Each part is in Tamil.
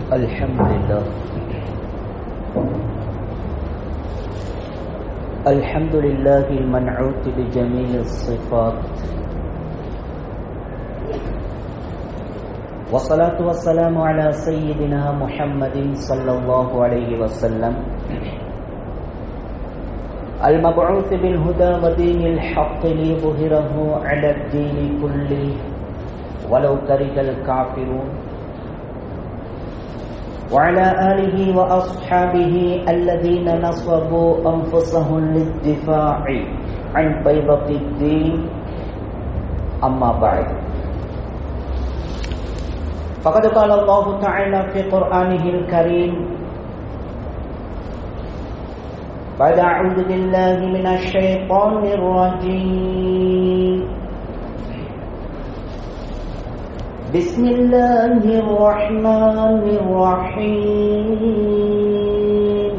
الحمد لله الحمد لله المنعوت بجميع الصفات والصلاة والسلام على سيدنا محمد صلى الله عليه وسلم المبعوث بالهدى ودين الحق ليظهره على الدين كله ولو كره الكافرون وعلى آله وأصحابه الذين نصبوا أنفسهم للدفاع عن بيضة الدين أما بعد فقد قال الله تعالى في قرآنه الكريم بعد أعوذ بالله من الشيطان الرجيم بسم الله الرحمن الرحيم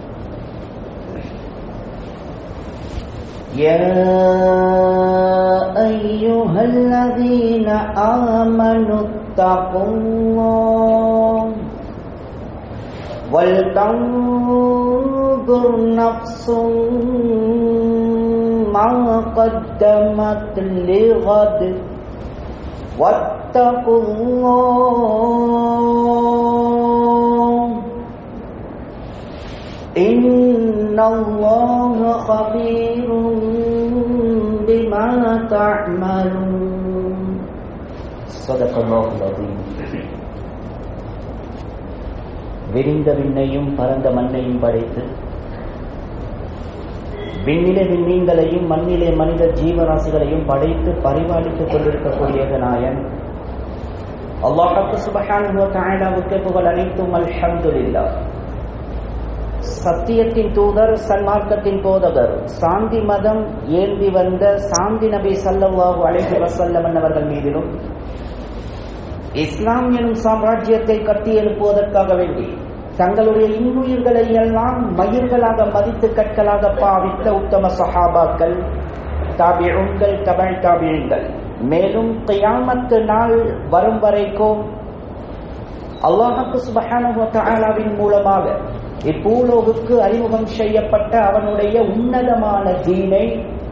يا أيها الذين آمنوا اتقوا الله ولتنظر نفس ما قدمت لغد واتقوا الله إن الله خبير بما تعملون صدق الله العظيم விரிந்த விண்ணையும் பரந்த மண்ணையும் படைத்து விண்ணிலே விண்மீன்களையும் மண்ணிலே மனித ஜீவராசிகளையும் படைத்து பரிபாலித்துக் கொண்டிருக்கக்கூடிய நாயன் அல்லாஹுக்கு சுபஹானுக்கு புகழ் அனைத்தும் அல்ஹம்துலில்லா சத்தியத்தின் தூதர் சன்மார்க்கத்தின் போதகர் சாந்தி மதம் ஏந்தி வந்த சாந்தி நபி சல்லல்லாஹு அலைஹி வஸல்லம் அவர்கள் மீதிலும் இஸ்லாம் எனும் சாம்ராஜ்யத்தை கட்டி எழுப்புவதற்காக வேண்டி தங்களுடைய இன்னுயிர்களை எல்லாம் மயிர்களாக மதித்து கற்களாக பாவித்த உத்தம சஹாபாக்கள் தாபிழுங்கள் தபழ் தாபிழுங்கள் மேலும் கியாமத்து நாள் வரும் வரைக்கும் அல்லாஹுக்கு சுபஹானுவின் மூலமாக இப்பூலோகுக்கு அறிமுகம் செய்யப்பட்ட அவனுடைய உன்னதமான தீனை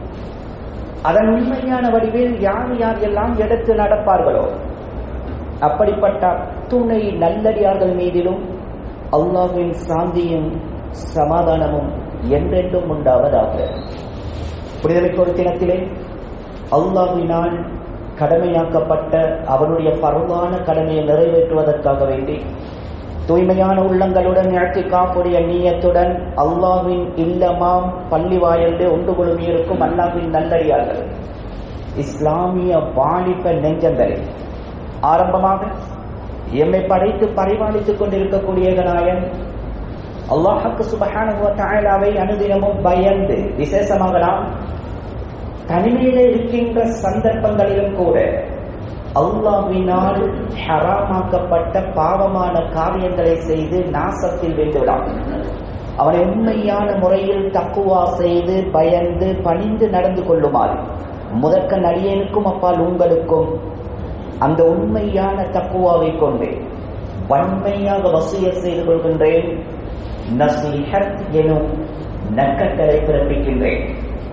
அதன் உண்மையான வடிவில் யார் யார் எல்லாம் எடுத்து நடப்பார்களோ அப்படிப்பட்ட துணை நல்லடியார்கள் மீதிலும் அல்லாஹுவின் சாந்தியும் சமாதானமும் என்றென்றும் உண்டாவதாக புனிதமிக்க ஒரு தினத்திலே அல்லாஹுவினால் கடமையாக்கப்பட்ட அவனுடைய பரவான கடமையை நிறைவேற்றுவதற்காக வேண்டி தூய்மையான உள்ளங்களுடன் காப்புடைய நீயத்துடன் அல்லாவின் இல்லமாம் பள்ளி வாயல்லே ஒன்று குழுமி இருக்கும் அல்லாவின் நல்லடியார்கள் இஸ்லாமிய வாலிப நெஞ்சங்களே ஆரம்பமாக எம்மை படைத்து பரிபாலித்துக் கொண்டிருக்கக்கூடிய நாயன் அல்லாஹுக்கு சுபஹானுவை அனுதினமும் பயந்து விசேஷமாக நாம் தனிமையில இருக்கின்ற சந்தர்ப்பங்களிலும் கூட அல்லாவினால் ஹராமாக்கப்பட்ட பாவமான காரியங்களை செய்து நாசத்தில் வென்றுவிடான் அவனை உண்மையான முறையில் தக்குவா செய்து பயந்து பணிந்து நடந்து கொள்ளுமாறு முதற்க நடிகனுக்கும் அப்பால் உங்களுக்கும் அந்த உண்மையான தக்குவாவை கொண்டு வன்மையாக வசிய செய்து கொள்கின்றேன் நசீஹத் எனும் நக்கட்டளை பிறப்பிக்கின்றேன்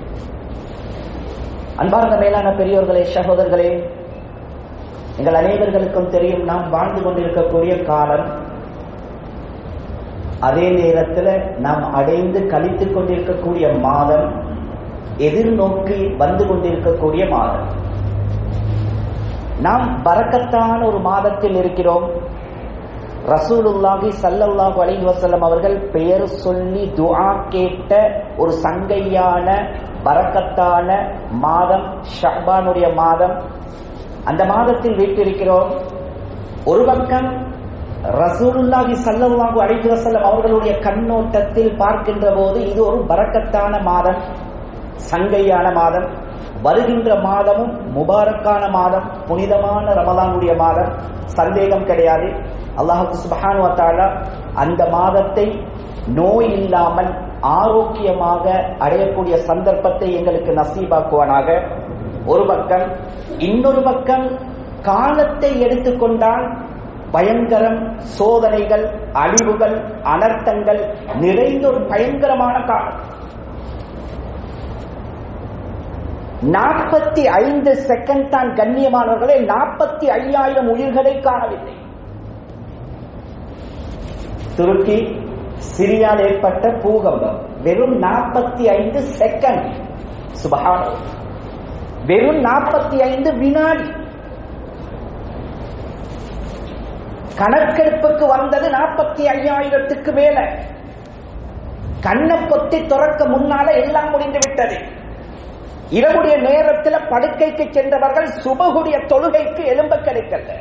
அன்பார்ந்த மேலான பெரியோர்களே சகோதரர்களே எங்கள் அனைவர்களுக்கும் தெரியும் நாம் வாழ்ந்து கொண்டிருக்கக்கூடிய காலம் அதே நேரத்தில் நாம் அடைந்து கழித்துக் கொண்டிருக்கக்கூடிய மாதம் எதிர்நோக்கி வந்து கொண்டிருக்கக்கூடிய மாதம் நாம் பறக்கத்தான ஒரு மாதத்தில் இருக்கிறோம் ரசூலுல்லாஹி சல்லல்லாஹு அலைஹி வஸல்லம் அவர்கள் பெயர் சொல்லி துஆ கேட்ட ஒரு சங்கையான பரக்கத்தான மாதம் ஷஹ்பானுடைய மாதம் அந்த மாதத்தில் வீட்டிருக்கிறோம் ஒரு பக்கம் ரசூலுல்லாஹி சல்லல்லாஹு அலைஹி வஸல்லம் அவர்களுடைய கண்ணோட்டத்தில் பார்க்கின்ற போது இது ஒரு பரக்கத்தான மாதம் சங்கையான மாதம் வருகின்ற மாதமும் முபாரக்கான மாதம் புனிதமான ரமலானுடைய மாதம் சந்தேகம் கிடையாது அல்லாஹு சுபஹானு வத்தாலா அந்த மாதத்தை நோய் இல்லாமல் ஆரோக்கியமாக அடையக்கூடிய சந்தர்ப்பத்தை எங்களுக்கு நசீபாக்குவானாக ஒரு பக்கம் இன்னொரு பக்கம் காலத்தை எடுத்துக்கொண்டால் பயங்கரம் சோதனைகள் அழிவுகள் அனர்த்தங்கள் நிறைந்த ஒரு பயங்கரமான காலம் நாற்பத்தி ஐந்து செகண்ட் தான் கண்ணியமானவர்களே நாற்பத்தி ஐயாயிரம் உயிர்களை காணவில்லை துருக்கி சிரியால் ஏற்பட்ட பூகம்பம் வெறும் நாற்பத்தி ஐந்து செகண்ட் சுபகான வெறும் நாற்பத்தி ஐந்து வினாடி கணக்கெடுப்புக்கு வந்தது நாற்பத்தி ஐயாயிரத்துக்கு மேல கண்ணை பொத்தி துறக்க முன்னால எல்லாம் முடிந்து விட்டது இரவுடைய நேரத்தில் படுக்கைக்கு சென்றவர்கள் சுபகுடைய தொழுகைக்கு எலும்ப கிடைக்கல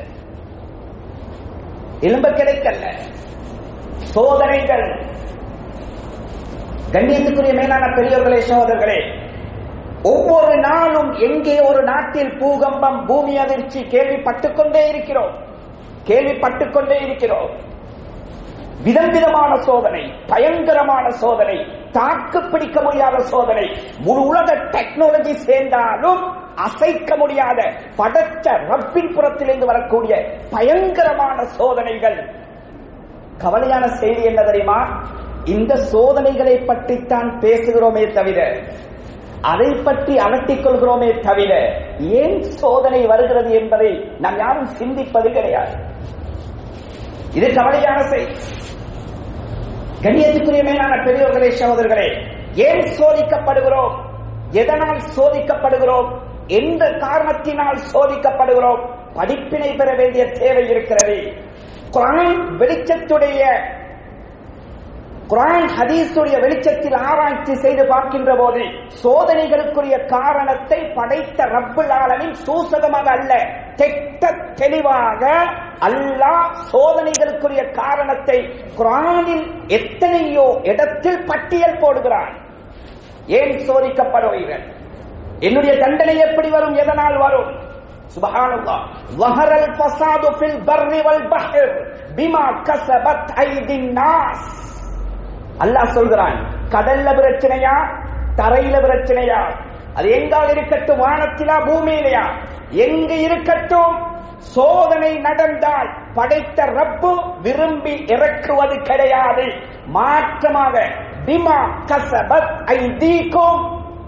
எலும்ப கிடைக்கல சோதனைகள் கண்ணியத்துக்குரிய மேலான பெரியவர்களே சோதர்களே ஒவ்வொரு நாளும் எங்கே ஒரு நாட்டில் பூகம்பம் பூமி அதிர்ச்சி கேள்விப்பட்டுக் கொண்டே இருக்கிறோம் கேள்விப்பட்டுக் கொண்டே இருக்கிறோம் விதம் விதமான சோதனை பயங்கரமான சோதனை தாக்கு பிடிக்க முடியாத சோதனை முழு உலக டெக்னாலஜி சேர்ந்தாலும் அசைக்க முடியாத படைச்ச ரப்பின் புறத்திலிருந்து வரக்கூடிய பயங்கரமான சோதனைகள் கவலையான செய்தி என்ன தெரியுமா இந்த சோதனைகளை பற்றித்தான் பேசுகிறோமே தவிர அதை பற்றி அலட்டிக் கொள்கிறோமே தவிர ஏன் சோதனை வருகிறது என்பதை நாம் யாரும் சிந்திப்பது கிடையாது இது கவலையான செய்தி கண்ணியத்துக்குரிய மேலான பெரியவர்களே சகோதரர்களே ஏன் சோதிக்கப்படுகிறோம் எதனால் சோதிக்கப்படுகிறோம் எந்த காரணத்தினால் சோதிக்கப்படுகிறோம் படிப்பினை பெற வேண்டிய தேவை இருக்கிறது குரான் வெளிச்சத்துடைய குரான் ஹதீஸுடைய வெளிச்சத்தில் ஆராய்ச்சி செய்து பார்க்கின்ற போது சோதனைகளுக்குரிய காரணத்தை படைத்த ரப்புல் ஆலமின் சூசகமாக அல்ல தெட்ட தெளிவாக அல்லாஹ் சோதனைகளுக்குரிய காரணத்தை குரானில் எத்தனையோ இடத்தில் பட்டியல் போடுகிறான் ஏன் சோதிக்கப்படுவீர்கள் என்னுடைய தண்டனை எப்படி வரும் எதனால் வரும் சுபஹானல்லாஹ் வஹரல் ஃபஸாது ஃபில் பர்ரி வல் பஹர் பிமா கஸபத் ஐதின் நாஸ் அல்லாஹ் சொல்கிறான் கடல்ல பிரச்சனையா தரையில பிரச்சனையா அது எங்கால் இருக்கட்டும் வானத்திலா பூமியிலையா எங்க இருக்கட்டும் சோதனை நடந்தால் படைத்த ரப்பு விரும்பி இறக்குவது கிடையாது மாற்றமாக பிமா கசபத் ஐதீக்கும்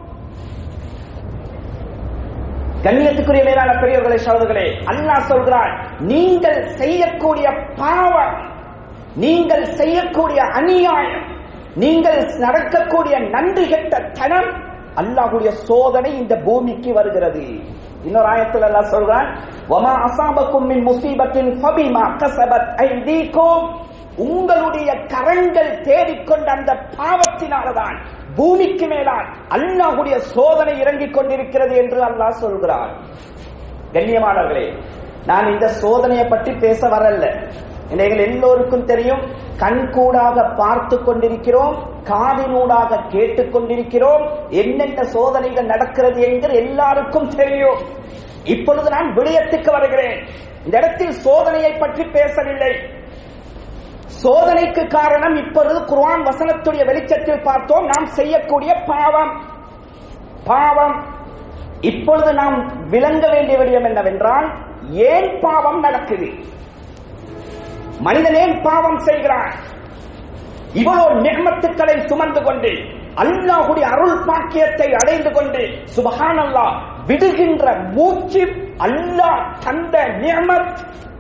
கண்ணியத்துக்குரிய மேலான பெரியவர்களை சோதர்களே அல்லாஹ் சொல்கிறான் நீங்கள் செய்யக்கூடிய பாவம் நீங்கள் செய்யக்கூடிய அநியாயம் நீங்கள் நடக்கக்கூடிய நன்றி கெட்ட தனம் அல்லாஹுடைய சோதனை இந்த பூமிக்கு வருகிறது இன்னொரு ஆயத்தில் அல்லாஹ் சொல்றான் வமா அசாபக்கும் மின் முசீபத்தின் ஃபபிமா கஸபத் ஐதீக்கும் உங்களுடைய கரங்கள் தேடிக்கொண்ட அந்த பாவத்தினாலதான் பூமிக்கு மேலால் அல்லாஹுடைய சோதனை இறங்கிக் கொண்டிருக்கிறது என்று அல்லாஹ் சொல்கிறான் கண்ணியமானவர்களே நான் இந்த சோதனையை பற்றி பேச வரல எங்கள் எல்லோருக்கும் தெரியும் கண்கூடாக பார்த்து கொண்டிருக்கிறோம் காதினூடாக கேட்டுக் கொண்டிருக்கிறோம் என்னென்ன சோதனைகள் நடக்கிறது என்று எல்லாருக்கும் தெரியும் இப்பொழுது நான் விடயத்துக்கு வருகிறேன் இந்த இடத்தில் சோதனையை பற்றி பேசவில்லை சோதனைக்கு காரணம் இப்பொழுது குர்ஆன் வசனத்துடைய வெளிச்சத்தில் பார்த்தோம் நாம் செய்யக்கூடிய பாவம் பாவம் இப்பொழுது நாம் விளங்க வேண்டிய விடயம் என்னவென்றால் ஏன் பாவம் நடக்குது மனிதன் ஏன் பாவம் செய்கிறான் இவ்வளவு நியமத்துக்களை சுமந்து கொண்டு அல்லாஹுடைய அருள் பாக்கியத்தை அடைந்து கொண்டு சுபஹான் அல்லாஹ் விடுகின்ற மூச்சு அல்லாஹ் தந்த நியமத்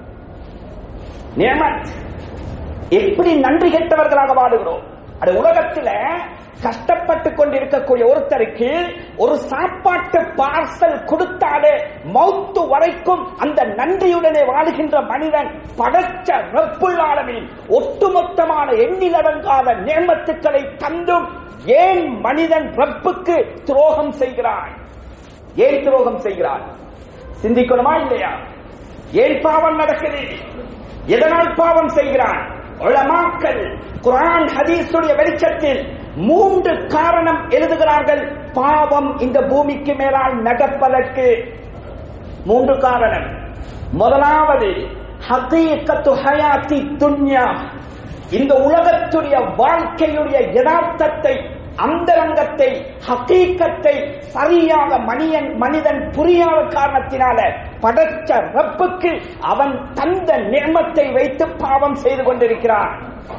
நியமத் எப்படி நன்றி கெட்டவர்களாக வாடுகிறோம் அது உலகத்துல கஷ்டப்பட்டு கொண்டிருக்கக்கூடிய ஒருத்தருக்கு ஒரு சாப்பாட்டு பார்சல் கொடுத்தாலே மௌத்து வரைக்கும் அந்த நன்றியுடனே வாழுகின்ற மனிதன் படைச்ச ரப்புள்ளாளமின் ஒட்டுமொத்தமான எண்ணிலடங்காத நேமத்துக்களை தந்தும் ஏன் மனிதன் ரப்புக்கு துரோகம் செய்கிறான் ஏன் துரோகம் செய்கிறான் சிந்திக்கணுமா இல்லையா ஏன் பாவம் நடக்குது எதனால் பாவம் செய்கிறான் உலமாக்கள் குரான் ஹதீஸுடைய வெளிச்சத்தில் மூன்று காரணம் எழுதுகிறார்கள் பாவம் இந்த பூமிக்கு மேலால் நடப்பதற்கு மூன்று காரணம் முதலாவது ஹகீகத்து ஹயாத்தி துன்யா இந்த உலகத்துடைய வாழ்க்கையுடைய யதார்த்தத்தை அந்தரங்கத்தை ஹகீக்கத்தை சரியாக மனிதன் மனிதன் புரியாத காரணத்தினால படைச்ச ரப்புக்கு அவன் தந்த நிர்மத்தை வைத்து பாவம் செய்து கொண்டிருக்கிறான்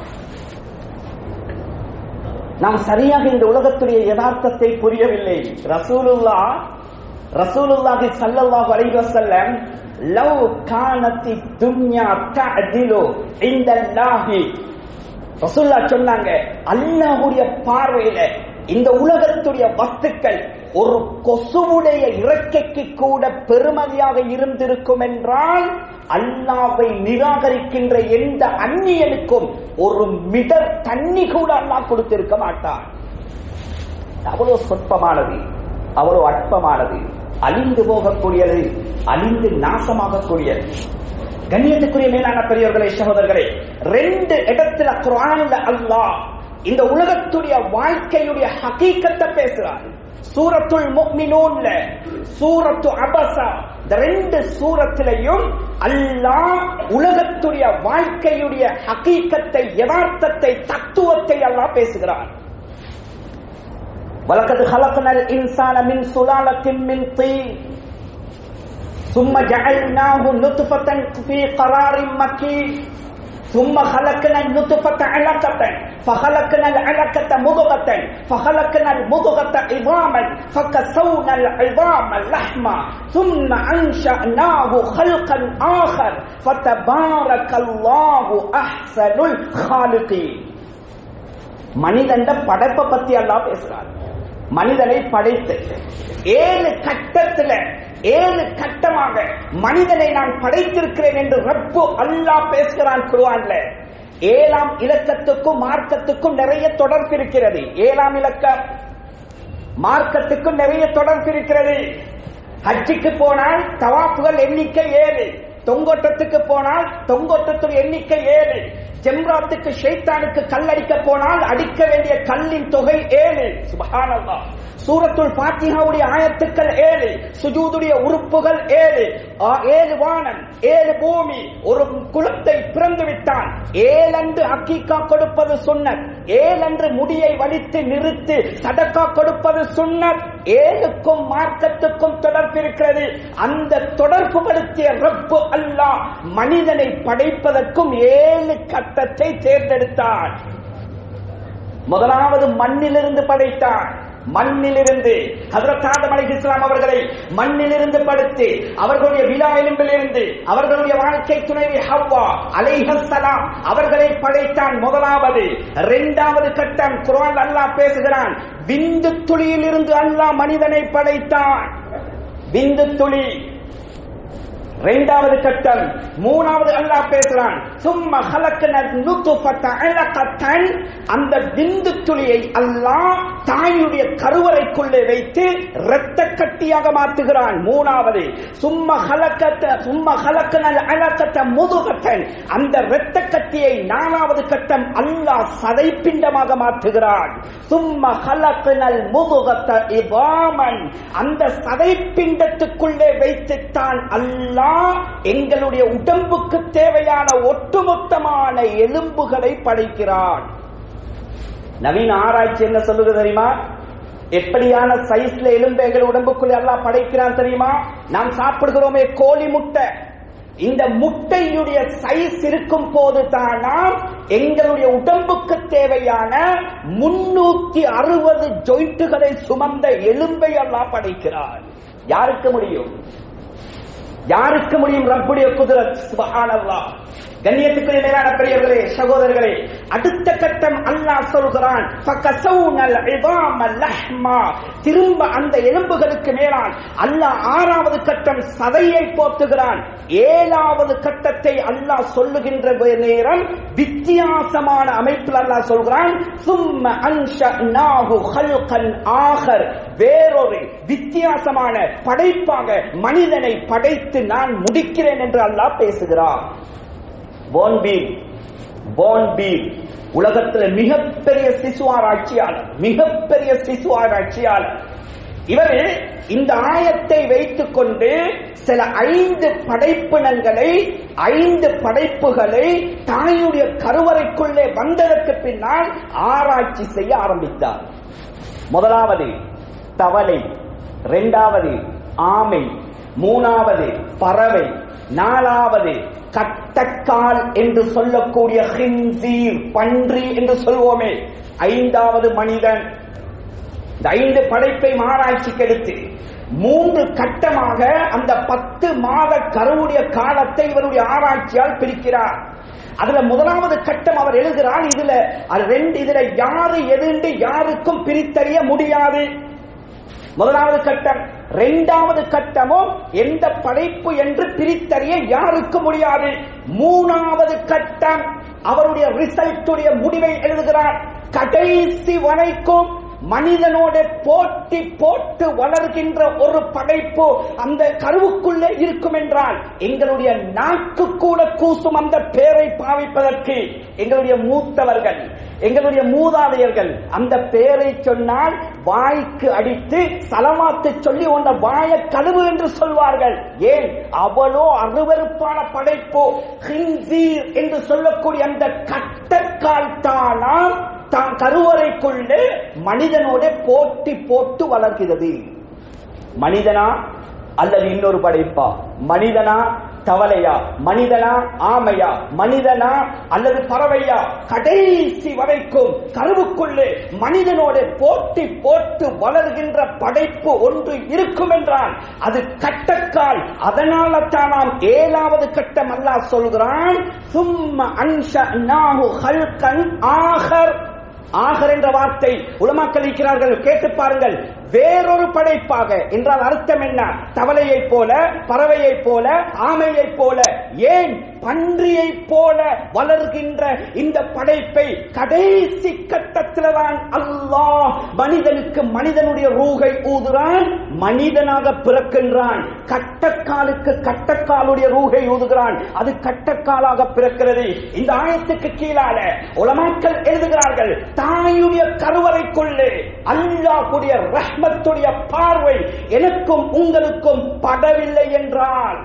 நாம் சரியாக இந்த உலகத்துடைய யதார்த்தத்தை புரியவில்லை ரசூலுல்லா ரசூலுல்லாஹி ஸல்லல்லாஹு அலைஹி வஸல்லம் லவ் கானத்தி துன்யா தஅதிலு இந்தல்லாஹி ரசூல்லா சொன்னாங்க அல்லாஹ்வுடைய பார்வையில இந்த உலகத்துடைய வஸ்துக்கள் ஒரு கொசுவுடைய இறக்கைக்கு கூட பெருமதியாக இருந்திருக்கும் என்றால் அல்லாவை நிராகரிக்கின்ற எந்த அந்நியனுக்கும் ஒரு மிடர் தண்ணி கூட அல்லாஹ் கொடுத்திருக்க மாட்டான் அவ்வளவு சொற்பமானது அவ்வளவு அற்பமானது அழிந்து போகக்கூடியது அழிந்து நாசமாகக்கூடியது கண்ணியத்துக்குரிய மேலான பெரியவர்களே சகோதரர்களே ரெண்டு இடத்துல குரான்ல அல்லாஹ் இந்த உலகத்துடைய வாழ்க்கையுடைய ஹகீக்கத்தை பேசுறார் சூரத்துல் முக்மினூன்ல சூரத்து அபசா இந்த ரெண்டு சூரத்திலையும் அல்லாஹ் உலகத்துடைய வாழ்க்கையுடைய ஹகீக்கத்தை யதார்த்தத்தை தத்துவத்தை அல்லாஹ் பேசுகிறார் وَلَقَدْ خَلَقْنَا الْإِنسَانَ مِنْ سُلَالَةٍ مِنْ طِينٍ ثُمَّ جَعَلْنَاهُ نُطْفَةً فِي قَرَارٍ مَكِينٍ ثم خلقنا النطفة علقة فخلقنا العلقة مضغة فخلقنا المضغة عظاما فكسونا العظام لحما ثم أنشأناه خلقا آخر فتبارك الله أحسن الخالقين மனிதன் படைப்பை பத்தி எல்லாம் பேசுறார் மனிதனை படைத்து ஏழு கட்டத்துல ஏழு கட்டமாக மனிதனை நான் படைத்திருக்கிறேன் என்று ரப்பு அல்லாஹ் பேசுகிறான் குருவான்ல ஏழாம் இலக்கத்துக்கும் மார்க்கத்துக்கும் நிறைய தொடர்பு இருக்கிறது ஏழாம் இலக்கம் மார்க்கத்துக்கும் நிறைய தொடர்பு இருக்கிறது ஹஜ்ஜுக்கு போனால் தவாப்புகள் எண்ணிக்கை ஏழு தொங்கோட்டத்துக்கு போனால் தொங்கோட்டத்துடைய எண்ணிக்கை ஏழு ஜெம்ராத்துக்கு ஷைத்தானுக்கு கல் அடிக்க போனால் அடிக்க வேண்டிய கல்லின் தொகை ஏழு சுபஹானல்லா சூரத்துல் பாத்திகாவுடைய ஆயத்துக்கள் ஏழு சுஜூதுடைய உறுப்புகள் ஏழு ஆ, ஏழு வானம் ஏழு பூமி ஒரு குலத்தை பிறந்து விட்டான் ஏழன்று அக்கீக்கா கொடுப்பது சுன்னத் ஏழன்று முடியை வடித்து நிறுத்து சதக்கா கொடுப்பது சுன்னத் ஏழுக்கும் மார்க்கத்துக்கும் தொடர்பு இருக்கிறது அந்த தொடர்பு படுத்திய ரப்பு அல்லாஹ் மனிதனை படைப்பதற்கும் ஏழு கட்டத்தை தேர்ந்தெடுத்தான் முதலாவது மண்ணிலிருந்து படைத்தான் மண்ணிலிருந்து ஹதரத் ஆதம் அலைஹிஸ்ஸலாம் அவர்களை மண்ணிலிருந்து படுத்து அவர்களுடைய விழா எலும்பிலிருந்து அவர்களுடைய வாழ்க்கை துணைவி ஹவ்வா அலைஹஸ்ஸலாம் அவர்களை படைத்தான் முதலாவது இரண்டாவது கட்டம் குர்ஆன் அல்லாஹ் பேசுகிறான் விந்து துளியிலிருந்து அல்லாஹ் மனிதனை படைத்தான் விந்து துளி இரண்டாவது கட்டம் மூணாவது அல்லாஹ் பேசுறான் சும்மா ஹலக்கன நுத்துஃபத அலகத்தன் அந்த விந்து துளியை அல்லாஹ் தாயுடைய கருவறைக்குள்ளே வைத்து இரத்த கட்டியாக மாற்றுகிறான் மூணாவது சும்மா ஹலக்கத்த சும்மா ஹலக்கன அலகத்த முதுகத்தன் அந்த இரத்த கட்டியை நாலாவது கட்டம் அல்லாஹ் சதைப்பிண்டமாக மாற்றுகிறான் சும்மா ஹலக்கனல் முதுகத்த இவாமன் அந்த சதைப்பிண்டத்துக்குள்ளே வைத்துத்தான் அல்லாஹ் எங்களுடைய உடம்புக்கு தேவையான ஒட்டுமொத்தமான எலும்புகளை படைக்கிறான் நவீன ஆராய்ச்சி என்ன சொல்லுது தெரியுமா எப்படியான சைஸ்ல எலும்பு எங்கள் உடம்புக்குள்ள எல்லாம் படைக்கிறான் தெரியுமா நாம் சாப்பிடுகிறோமே கோழி முட்டை இந்த முட்டையுடைய சைஸ் இருக்கும் போது தான் நாம் எங்களுடைய உடம்புக்கு தேவையான முன்னூத்தி அறுபது ஜொயிட்டுகளை சுமந்த எலும்பை எல்லாம் படைக்கிறார் யாருக்கு முடியும் யாருக்கு முடியும் ரப்புடைய குதிரத் சுபஹானல்லாஹ் கண்ணியத்துக்குரிய மேலான பெரியவர்களே சகோதரர்களே அடுத்த கட்டம் அல்லாஹ் சொல்கிறான் ஃபகசௌனல் இதாம லஹ்மா திரும்ப அந்த எலும்புகளுக்கு மேலால் அல்லாஹ் ஆறாவது கட்டம் சதையை போத்துகிறான் ஏழாவது கட்டத்தை அல்லாஹ் சொல்லுகின்ற நேரம் வித்தியாசமான அமைப்பில் அல்லாஹ் சொல்கிறான் சும்ம அன்ஷஅனாஹு ஹல்கன் ஆகர் வேறொரு வித்தியாசமான படைப்பாக மனிதனை படைத்து நான் முடிக்கிறேன் என்று அல்லாஹ் பேசுகிறான் போன்பீல் போன்பீல் உலகத்துல மிகப்பெரிய சிசு ஆராய்ச்சியாளர் மிகப்பெரிய சிசு ஆராய்ச்சியாளர் இவர் இந்த ஆயத்தை வைத்துக் கொண்டு சில ஐந்து படைப்பினங்களை ஐந்து படைப்புகளை தாயுடைய கருவறைக்குள்ளே வந்ததற்கு பின்னால் ஆராய்ச்சி செய்ய ஆரம்பித்தார் முதலாவது தவளை இரண்டாவது ஆமை மூணாவது பறவை நாலாவது கட்டக்கால் என்று சொல்லக்கூடிய ஹின்சீர் பன்றி என்று சொல்வோமே ஐந்தாவது மனிதன் இந்த ஐந்து படைப்பை ஆராய்ச்சிக்கு எடுத்து மூன்று கட்டமாக அந்த பத்து மாத கருவுடைய காலத்தை இவருடைய ஆராய்ச்சியால் பிரிக்கிறார் அதுல முதலாவது கட்டம் அவர் எழுதுகிறார் இதுல அது ரெண்டு இதுல யாரு எதுண்டு யாருக்கும் பிரித்தறிய முடியாது முதலாவது கட்டம் இரண்டாவது கட்டமும் எந்த படைப்பு என்று பிரித்தறிய யாருக்கு முடியாது மூணாவது கட்டம் அவருடைய ரிசல்ட்டுடைய முடிவை எழுதுகிறார் கடைசி வரைக்கும் மனிதனோட போட்டி போட்டு வளர்கின்ற ஒரு படைப்பு அந்த கருவுக்குள்ளே இருக்கும் என்றால் எங்களுடைய நாக்கு கூட கூசும் அந்த பேரை பாவிப்பதற்கு எங்களுடைய மூத்தவர்கள் எங்களுடைய மூதாதையர்கள் அந்த பேரை சொன்னால் வாய்க்கு அடித்து சலமாத்து சொல்லி உன்ன வாய கழுவு என்று சொல்வார்கள் ஏன் அவளோ அருவருப்பான படைப்பு ஹின்சீர் என்று சொல்லக்கூடிய அந்த கட்டக்கால் தானாம் தான் கருவறைக்குள்ளே மனிதனோட போட்டி போட்டு வளர்கிறது மனிதனா அல்லது இன்னொரு படைப்பா மனிதனா தவளையா மனிதனா ஆமையா மனிதனா அல்லது பறவையா கடைசி வரைக்கும் கருவுக்குள்ளே மனிதனோட போட்டி போட்டு வளர்கின்ற படைப்பு ஒன்று இருக்கும் என்றால் அது கட்டக்கால் அதனால தான் நாம் ஏழாவது கட்டம் அல்லாஹ் சொல்கிறான் சும்ம அன்ஷ நாஹு ஹல்கன் ஆகர் ஆகர் என்ற வார்த்தை உலமாக்கள் இருக்கிறார்கள் கேட்டு பாருங்கள் வேறொரு படைப்பாக என்றால் அர்த்தம் என்ன தவளையைப் போல பறவையைப் போல ஆமையைப் போல ஏன் பன்றியைப் போல வளர்கின்ற இந்த படைப்பை கடைசி கட்டத்தில் தான் அல்லாஹ் மனிதனுக்கு மனிதனுடைய ரூகை ஊதுறான் மனிதனாக பிறக்கின்றான் கட்டக்காலுக்கு கட்டக்காலுடைய ரூகை ஊதுகிறான் அது கட்டக்காலாக பிறக்கிறது இந்த ஆயத்துக்கு கீழால உலமாக்கள் எழுதுகிறார்கள் தாயுடைய கருவறைக்குள்ளே அல்லாஹ்வுடைய ரஹ்மத்துடைய பார்வை எனக்கும் உங்களுக்கும் படவில்லை என்றால்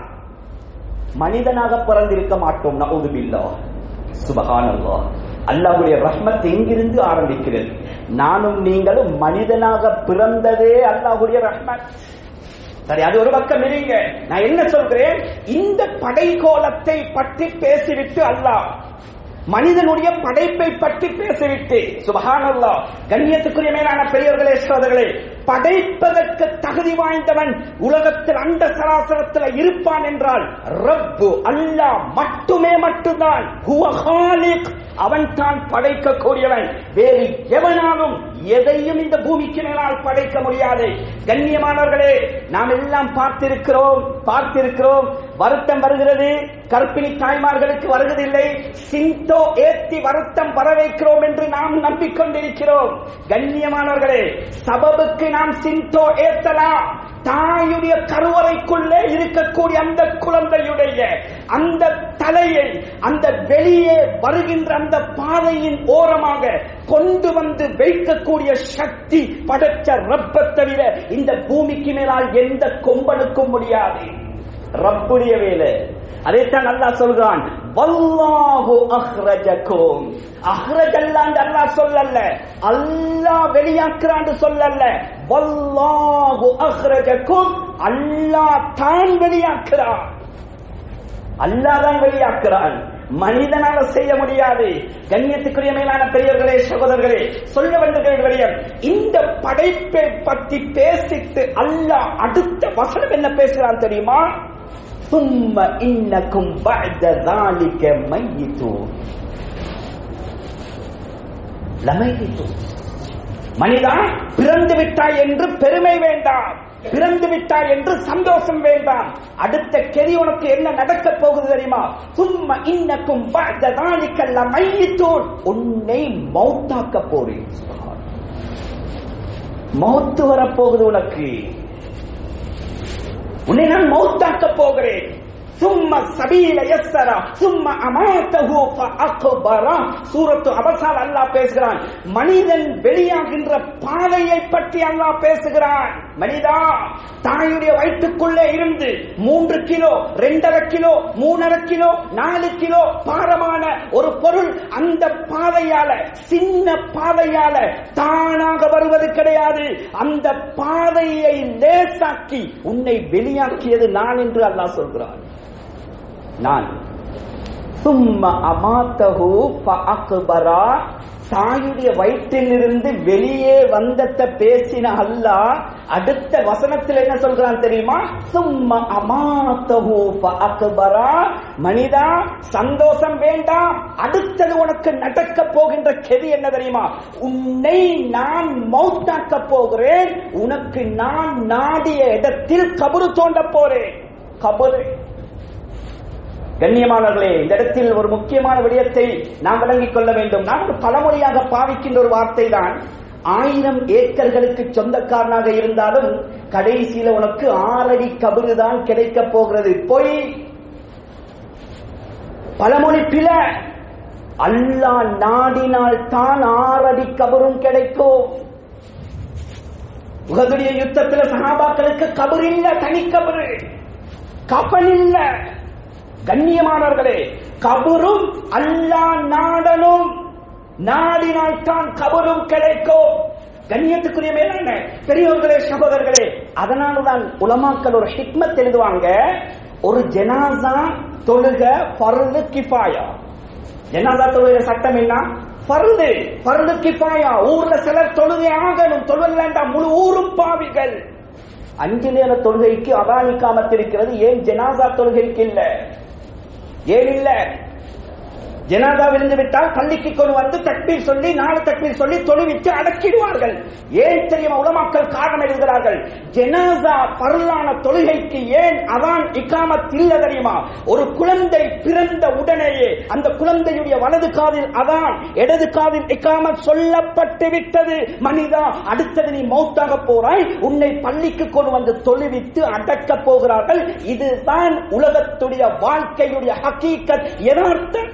மனிதனாக பிறந்திருக்க மாட்டோம் நவுதுபில்லா சுபஹானல்லா அல்லாஹ்வுடைய ரஹ்மத் எங்கிருந்து ஆரம்பிக்கிறது நானும் நீங்களும் மனிதனாக பிறந்ததே அல்லாஹ்வுடைய ரஹ்மத் சரி அது ஒரு பக்கம் இருங்க நான் என்ன சொல்கிறேன் இந்த படைகோலத்தை பற்றி பேசிவிட்டு அல்லாஹ் மனிதனுடைய படைப்பை பற்றி பேசிவிட்டு சுபஹானல்லா கண்ணியத்துக்குரிய மேலான பெரியவர்களே சோதர்களே படைப்பதற்கு தகுதி வாய்ந்தவன் உலகத்தில் அண்ட சராசரத்தில் இருப்பான் என்றால் ரப்பு அல்லாஹ் மட்டுமே மட்டும்தான் ஹுவ ஹாலிக் அவன் தான் படைக்கக்கூடியவன் வேறு எவனாலும் எதையும் இந்த பூமிக்கு மேலால் படைக்க முடியாது கண்ணியமானவர்களே நாம் எல்லாம் பார்த்திருக்கிறோம் பார்த்திருக்கிறோம் வருத்தம் வருகிறது கற்பிணி தாய்மார்களுக்கு வருவதில்லை சிந்தோ ஏத்தி வருத்தம் வர வைக்கிறோம் என்று நாம் நம்பிக்கொண்டிருக்கிறோம் கண்ணியமானவர்களே சபபுக்கு நாம் சிந்தோ ஏத்தலாம் தாயுடைய கருவறைக்குள்ளே இருக்கக்கூடிய அந்த குழந்தையுடைய அந்த தலையை அந்த வெளியே வருகின்ற அந்த பாதையின் ஓரமாக கொண்டு வந்து வைக்கக்கூடிய சக்தி படைச்ச ரப்ப தவிர இந்த பூமிக்கு மேலால் எந்த கொம்பனுக்கும் முடியாது ரப்புடைய வேலை அதைத்தான் அல்லாஹ் சொல்றான் வல்லாஹு அஹ்ரஜக்கும் அஹ்ரஜல்லான்னு அல்லாஹ் சொல்லல அல்லாஹ் வெளியாக்குறான்னு சொல்லல வல்லாஹு அஹ்ரஜக்கும் அல்லாஹ் தான் வெளியாக்குறான் அல்லாஹ் தான் வெளியாக்குறான் மனிதனால செய்ய முடியாது கண்ணியத்துக்குரிய மேலான பெரியவர்களே சகோதரர்களே சொல்ல வந்த விடயம் இந்த படைப்பை பற்றி பேசிட்டு அல்லாஹ் அடுத்த வசனம் என்ன பேசுறான் தெரியுமா ثم إنكم بعد ذلك ميتون லமையிட்டோம் மனிதா பிறந்து விட்டாய் என்று பெருமை வேண்டாம் பிறந்து விட்டாய் என்று சந்தோஷம் வேண்டாம் அடுத்த கெதி உனக்கு என்ன நடக்க போகுது தெரியுமா சும்மா இன்னக்கும் தானிக்கல்ல மையத்தோடு உன்னை மௌத்தாக்க போறேன் மௌத்து வரப்போகுது உனக்கு உன்னை நான் மௌத்தாக்க போகிறேன் சும்ம சபீல யஸ்ஸரா சும்ம அமாத்தஹு ஃபஅக்பரா சூரத்து அபசால் அல்லாஹ் பேசுகிறான் மனிதன் வெளியாகின்ற பாதையை பற்றி அல்லாஹ் பேசுகிறான் மனிதா தாயுடைய வயிற்றுக்குள்ளே இருந்து மூன்று கிலோ ரெண்டரை கிலோ மூணரை கிலோ நாலு கிலோ பாரமான ஒரு பொருள் அந்த பாதையால சின்ன பாதையால தானாக வருவது கிடையாது அந்த பாதையை லேசாக்கி உன்னை வெளியாக்கியது நான் என்று அல்லாஹ் சொல்கிறான் நான் சும்ம அமாத்தஹு ஃபஅக்பரா தாயுடைய வயிற்றிலிருந்து வெளியே வந்தத பேசின அல்லாஹ் அடுத்த வசனத்தில் என்ன சொல்றான் தெரியுமா சும்ம அமாத்தஹு ஃபஅக்பரா மனிதா சந்தோஷம் வேண்டாம் அடுத்தது உனக்கு நடக்க போகின்ற கெதி என்ன தெரியுமா உன்னை நான் மௌத்தாக்க போகிறேன் உனக்கு நான் நாடிய இடத்தில் கபரு தோண்ட போறேன் கபரு கண்ணியமானவர்களே இந்த இடத்தில் ஒரு முக்கியமான விடயத்தை நாம் விளங்கிக் கொள்ள வேண்டும் நான் ஒரு பழமொழியாக பாவிக்கின்ற ஒரு வார்த்தை தான் ஆயிரம் ஏக்கர்களுக்கு சொந்தக்காரனாக இருந்தாலும் கடைசியில உனக்கு ஆறடி கபரு தான் கிடைக்க போகிறது பொய் பழமொழி பில அல்லா நாடினால் தான் ஆறடி கபரும் கிடைக்கும் உகதுடைய யுத்தத்துல சகாபாக்களுக்கு கபர் இல்ல தனி கபரு கபன் இல்ல கண்ணியமானவர்களே கபரும் அல்லா நாடனும் நாடினால் தான் கபரும் கிடைக்கும் கண்ணியத்துக்குரிய மேலான பெரியவர்களே சகோதரர்களே அதனாலதான் உலமாக்கள் ஒரு ஹிக்மத் எழுதுவாங்க ஒரு ஜனாசா தொழுக பருது கிஃபாயா ஜனாசா தொழுக சட்டம் என்ன பருது பருது கிஃபாயா ஊர்ல சிலர் தொழுகை ஆகணும் தொழுகலண்டா முழு ஊரும் பாவிகள் அஞ்சு நேர தொழுகைக்கு அதானிக்காமத்திருக்கிறது ஏன் ஜனாசா தொழுகைக்கு இல்ல ஏன் இல்ல ஜனாதா விழுந்து விட்டால் பள்ளிக்கு கொண்டு வந்து தக்பீர் சொல்லி நாலு தக்பீர் சொல்லி தொழுவித்து அடக்கிடுவார்கள் ஏன் தெரியுமா உலமாக்கள் காரணம் எழுதுகிறார்கள் ஜனாதா பரலான தொழுகைக்கு ஏன் அதான் இக்காமத் இல்ல தெரியுமா ஒரு குழந்தை பிறந்த உடனேயே அந்த குழந்தையுடைய வலது காதில் அதான் இடது காதில் இக்காமத் சொல்லப்பட்டு விட்டது மனிதா அடுத்தது நீ மௌத்தாக போறாய் உன்னை பள்ளிக்கு கொண்டு வந்து தொழுவித்து அடக்க போகிறார்கள் இதுதான் உலகத்துடைய வாழ்க்கையுடைய ஹக்கீக்கத் யதார்த்தம்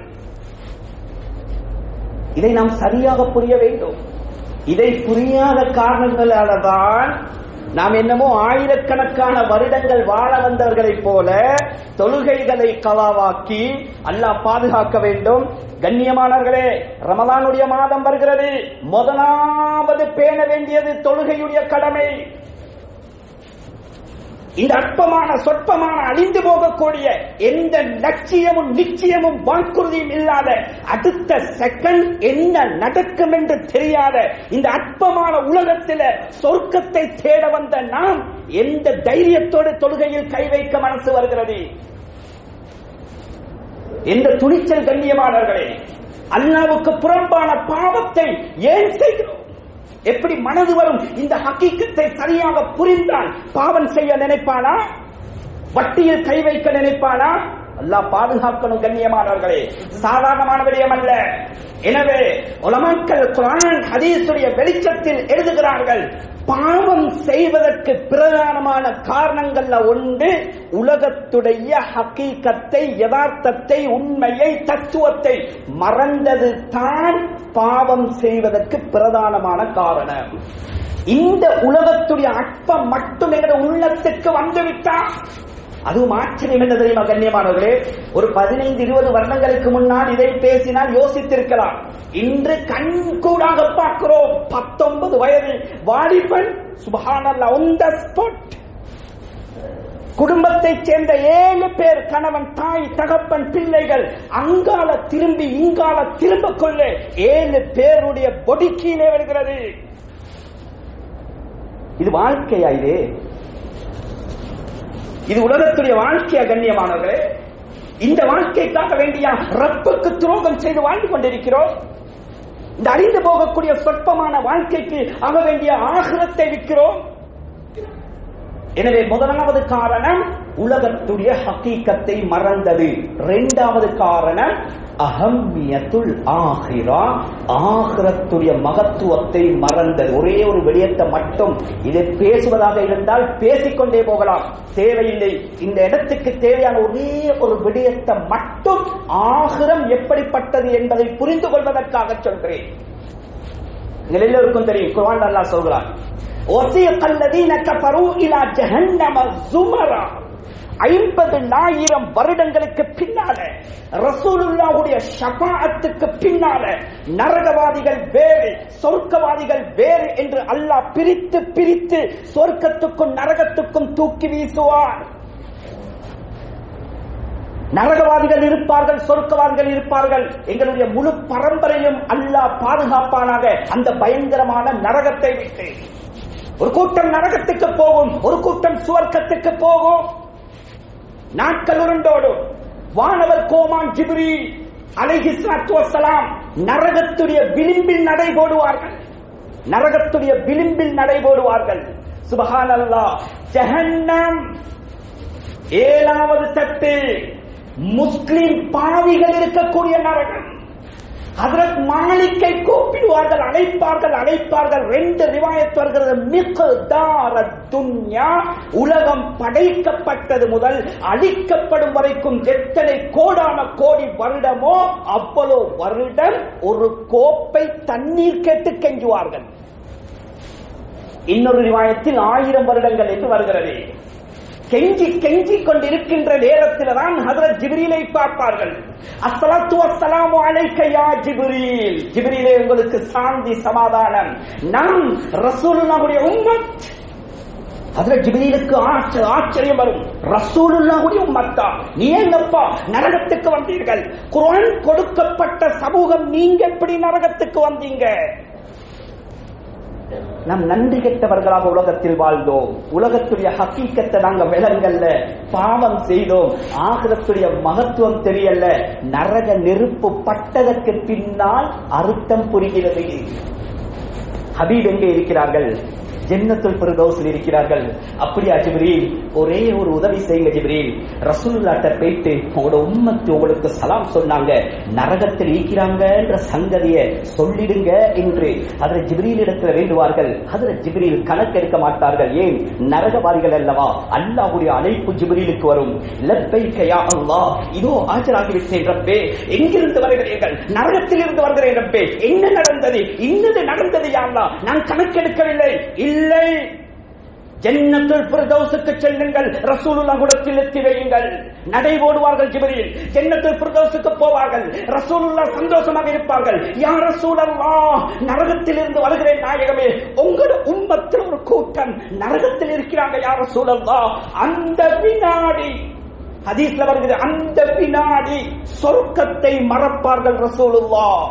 இதை நாம் சரியாக புரிய வேண்டும் இதை புரியாத காரணங்களால தான் நாம் என்னமோ ஆயிரக்கணக்கான வருடங்கள் வாழ வந்தவர்களைப் போல தொழுகைகளை கலாவாக்கி அல்லாஹ் பாதுகாக்க வேண்டும் கண்ணியமானவர்களே ரமலானுடைய மாதம் வருகிறது முதலாவது பேண வேண்டியது தொழுகையுடைய கடமை இந்த அற்பமான சொற்பமான அழிந்து போகக்கூடிய எந்த லட்சியமும் நிச்சயமும் வாக்குறுதியும் இல்லாத அடுத்த செகண்ட் என்ன நடக்கும் என்று தெரியாத இந்த அற்பமான உலகத்தில சொர்க்கத்தை தேட வந்த நாம் எந்த தைரியத்தோடு தொழுகையில் கை வைக்க மனசு வருகிறது எந்த துணிச்சல் கண்ணியமானவர்களே அல்லாவுக்கு புறம்பான பாவத்தை ஏன் செய்கிறோம் எப்படி மனது வரும் இந்த ஹக்கீக்கத்தை சரியாக புரிந்தால் பாவம் செய்ய நினைப்பானா வட்டியில் கை வைக்க நினைப்பானா அல்லாஹ் பாதுகாக்கணும் கண்ணியமானவர்களே சாதாரணமான விடயம் அல்ல எனவே உலமாக்கள் குரான் ஹதீஸுடைய வெளிச்சத்தில் எழுதுகிறார்கள் பாவம் செய்வதற்கு பிரதானமான காரணங்கள்ல ஒன்று உலகத்துடைய ஹக்கீக்கத்தை யதார்த்தத்தை உண்மையை தத்துவத்தை மறந்தது தான் பாவம் செய்வதற்கு பிரதானமான காரணம் இந்த உலகத்துடைய அற்பம் மட்டும் எங்களுடைய உள்ளத்துக்கு வந்துவிட்டா அதுவும் ஆச்சரியம் என்ன தெரியுமா கண்ணியமானவர்களே ஒரு பதினைந்து இருபது வருடங்களுக்கு முன்னால் இதை பேசினால் யோசித்திருக்கலாம் இன்று கண்கூடாக பார்க்கிறோம் பத்தொன்பது வயது வாலிபன் சுபஹானல்லா on the spot குடும்பத்தைச் சேர்ந்த ஏழு பேர் கணவன் தாய் தகப்பன் பிள்ளைகள் அங்கால திரும்பி இங்கால திரும்ப கொள்ள ஏழு பேருடைய பொடி கீழே வருகிறது இது வாழ்க்கையா இது இது உலகத்துடைய வாழ்க்கையா கண்ணியமானவர்களே இந்த வாழ்க்கைக்காக வேண்டிய ரப்புக்கு துரோகம் செய்து வாழ்ந்து கொண்டிருக்கிறோம் இந்த அழிந்து போகக்கூடிய சொற்பமான வாழ்க்கைக்கு ஆக வேண்டிய ஆகிரத்தை விற்கிறோம் எனவே முதலாவது காரணம் உலகத்துடைய ஹக்கீக்கத்தை மறந்தது இரண்டாவது காரணம் அகம்யத்துல் ஆஹிரா ஆகிரத்துடைய மகத்துவத்தை மறந்தது ஒரே ஒரு விடயத்தை மட்டும் இதை பேசுவதாக இருந்தால் பேசிக்கொண்டே போகலாம் தேவையில்லை இந்த இடத்துக்கு தேவையான ஒரே ஒரு விடயத்தை மட்டும் ஆகிரம் எப்படிப்பட்டது என்பதை புரிந்து கொள்வதற்காக சொல்கிறேன் எங்கள் எல்லோருக்கும் தெரியும் குர்ஆன் அல்லாஹ் சொல்கிறான் وَسِيقَ الَّذِينَ كَفَرُوا إِلَى جَهَنَّمَ زُمَرًا ஐம்பது ஆயிரம் வருடங்களுக்கு பின்னால ரசூலுல்லாவுடைய ஷபாஅத்துக்கு பின்னால நரகவாதிகள் வேறு சொர்க்கவாதிகள் வேறு என்று அல்லாஹ் பிரித்து பிரித்து சொர்க்கத்துக்கும் நரகத்துக்கும் தூக்கி வீசுவார் நரகவாதிகள் இருப்பார்கள் சொர்க்கவாதிகள் இருப்பார்கள் எங்களுடைய முழு பரம்பரையும் அல்லாஹ் பாதுகாப்பானாக அந்த பயங்கரமான நரகத்தை விட்டு ஒரு கூட்டம் நரகத்துக்கு போகும் ஒரு கூட்டம் சுவர்க்கத்துக்கு போகும் நாட்கள் உருண்டோடும் வானவர் கோமான் ஜிப்ரி அலைஹிஸ்ஸலாத்து வஸ்ஸலாம் நரகத்துடைய விளிம்பில் நடைபோடுவார்கள் நரகத்துடைய விளிம்பில் நடைபோடுவார்கள் சுபஹானல்லாஹ் ஜஹன்னம் ஏழாவது தட்டு முஸ்லிம் பாவிகள் இருக்கக்கூடிய நரகம் ஹதரத் மாலிக்கை கூப்பிடுவார்கள் அழைப்பார்கள் அழைப்பார்கள் ரெண்டு ரிவாயத் வருகிறது மிக்தார துன்யா உலகம் படைக்கப்பட்டது முதல் அழிக்கப்படும் வரைக்கும் எத்தனை கோடான கோடி வருடமோ அவ்வளோ வருடம் ஒரு கோப்பை தண்ணீர் கேட்டு கெஞ்சுவார்கள் இன்னொரு ரிவாயத்தில் ஆயிரம் வருடங்கள் என்று வருகிறது கெஞ்சி கெஞ்சி கொண்டிருக்கின்ற நேரத்தில் தான் ஹதரத் ஜிப்ரீலை பார்ப்பார்கள் அஸ்ஸலாத்து வஸ்ஸலாமு அலைக்க யா ஜிப்ரீல் ஜிப்ரீலே உங்களுக்கு சாந்தி சமாதானம் நாம் ரசூலுல்லாஹுடைய உம்மத் ஹதரத் ஜிப்ரீலுக்கு ஆச்ச- ஆச்சரியம் வரும் ரசூலுல்லாஹுடைய உம்மத்தா நீ என்னப்பா நரகத்துக்கு வந்தீர்கள் குர்ஆன் கொடுக்கப்பட்ட சமூகம் நீங்க எப்படி நரகத்துக்கு வந்தீங்க நாம் நன்றி கெட்டவர்களாக உலகத்தில் வாழ்ந்தோம் உலகத்துடைய ஹக்கீக்கத்தை நாங்க விலங்கல்ல பாவம் செய்தோம் ஆகிரத்துடைய மகத்துவம் தெரியல நரக நெருப்பு பட்டதற்கு பின்னால் அர்த்தம் புரிகிறது ஹபீப் எங்கே இருக்கிறார்கள் ஜென்னத்துல் பிரதோஸில் இருக்கிறார்கள் அப்படியா ஜிப்ரீல் ஒரே ஒரு உதவி செய்யுங்க ஜிப்ரீல் ரசூலுல்லாட்ட போயிட்டு உங்களோட உம்மத்து உங்களுக்கு சலாம் சொன்னாங்க நரகத்தில் இருக்கிறாங்கன்ற சங்கதியை சொல்லிடுங்க என்று அதில் ஜிப்ரீல் இடத்துல வேண்டுவார்கள் அதில் ஜிப்ரீல் கணக்கெடுக்க மாட்டார்கள் ஏன் நரகவாதிகள் அல்லவா அல்லாஹ்வுடைய அழைப்பு ஜிப்ரீலுக்கு வரும் லப்பைக்க யா அல்லாஹ் இதோ ஆஜராகிவிட்டேன் ரப்பே எங்கிருந்து வருகிறீர்கள் நரகத்தில் இருந்து வருகிறேன் ரப்பே என்ன நடந்தது இன்னது நடந்தது யா அல்லாஹ் நான் கணக்கெடுக்கவில்லை இல்லை ஜன்னத்துல் ஃபிர்தௌஸுக்கு செல்லுங்கள் ரசூலுல்லாஹ் குடத்தில் எத்தி வையுங்கள் நடை ஓடுவார்கள் ஜிப்ரீல் ஜன்னத்துல் ஃபிர்தௌஸுக்கு போவார்கள் ரசூலுல்லாஹ் சந்தோஷமாக இருப்பார்கள் யா ரசூலல்லாஹ் நரகத்தில் இருந்து வருகிறேன் நாயகமே உங்களோட உம்மத்தில் ஒரு கூட்டம் நரகத்தில் இருக்கிறாங்க யா ரசூலல்லாஹ் அந்த வினாடி ஹதீஸ்ல வருகிறது அந்த வினாடி சொர்க்கத்தை மறப்பார்கள் ரசூலுல்லாஹ்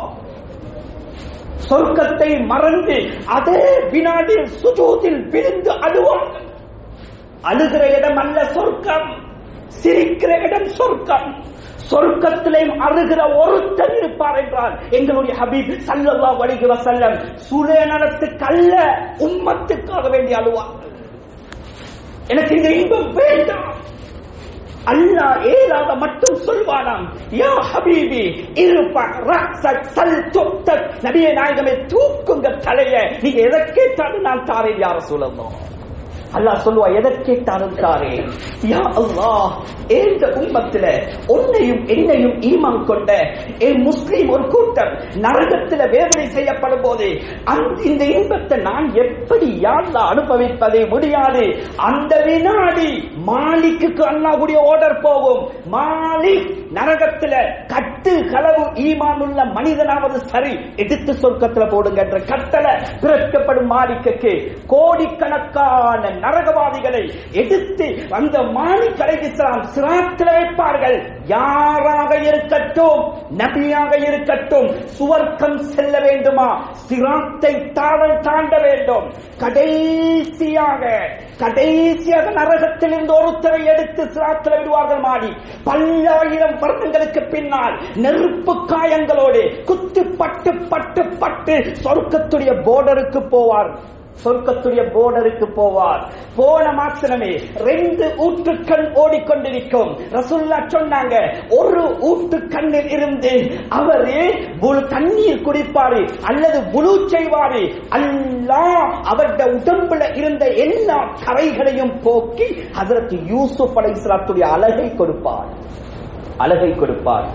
சொர்க்கத்தை மறந்து அதே வினாடியில் சுஜூதில் விழுந்து அழுவார்கள் அழுகிற இடம் அல்ல சொர்க்கம் சிரிக்கிற இடம் சொர்க்கம் சொர்க்கத்திலேயும் அழுகிற ஒருத்தன் இருப்பார் என்றால் எங்களுடைய ஹபீப் சல்லல்லாஹு அலைஹி வஸல்லம் சுலேனத்துக்கு அல்ல உம்மத்துக்காக வேண்டி அழுவார்கள் எனக்கு இந்த இன்பம் வேண்டாம் அல்லாஹ் ஏலாத மட்டும் சொல்வானாம் யா ஹபீபி இருப்ப ரக்ஸக் சல் துக்தக் நபியே நாயகமே தூக்குங்க தலைய நீங்க எதை கேட்டாலும் நான் தாரேன் யார சொல்லணும் அல்லாஹ் சொல்லுவா எதை கேட்டாலும் தாரேன் யா அல்லாஹ் ஏந்த உம்மத்தில உன்னையும் என்னையும் ஈமான் கொண்ட என் முஸ்லீம் ஒரு கூட்டம் நரகத்தில வேதனை செய்யப்படும் போது அந்த இந்த இன்பத்தை நான் எப்படி யாழ்லா அனுபவிப்பதே முடியாது அந்த வினாடி மாலிக்கு அல்லாஹ்வுடைய ஆர்டர் போகும் மாலிக் நரகத்தில கட்டு களவு ஈமான் உள்ள மனிதனாவது சரி எடுத்து சொர்க்கத்துல போடுங்க என்ற கட்டளை பிறக்கப்படும் மாலிக்கு கோடிக்கணக்கான நரகவாதிகளை எடுத்து அந்த மாலிக் அலைஹிஸ்ஸலாம் சிராத்தில் வைப்பார்கள் யாராக இருக்கட்டும் நபியாக இருக்கட்டும் சுவர்க்கம் செல்ல வேண்டுமா சிராத்தை தாழ தாண்ட வேண்டும் கடைசியாக கடைசியாக நரகத்தில் இருந்து ஒருத்தரை எடுத்து சிராத்தில் விடுவார்கள் மாடி பல்லாயிரம் வருடங்களுக்கு பின்னால் நெருப்பு காயங்களோடு குத்து பட்டு பட்டு பட்டு சொர்க்கத்துடைய போர்டருக்கு போவார் சொர்க்கத்துடைய போர்டருக்கு போவார் போன மாத்திரமே ரெண்டு ஊற்றுக்கண் ஓடிக்கொண்டிருக்கும் ரசுல்லா சொன்னாங்க ஒரு ஊட்டு கண்ணில் இருந்து அவரு புல் தண்ணீர் குடிப்பாரு அல்லது புழு செய்வாரு அல்லாஹ் அவருடைய உடம்புல இருந்த எல்லா கரைகளையும் போக்கி அதற்கு யூசுப் அலைஹிஸ்ஸலாத்துடைய அழகை கொடுப்பார் அழகை கொடுப்பார்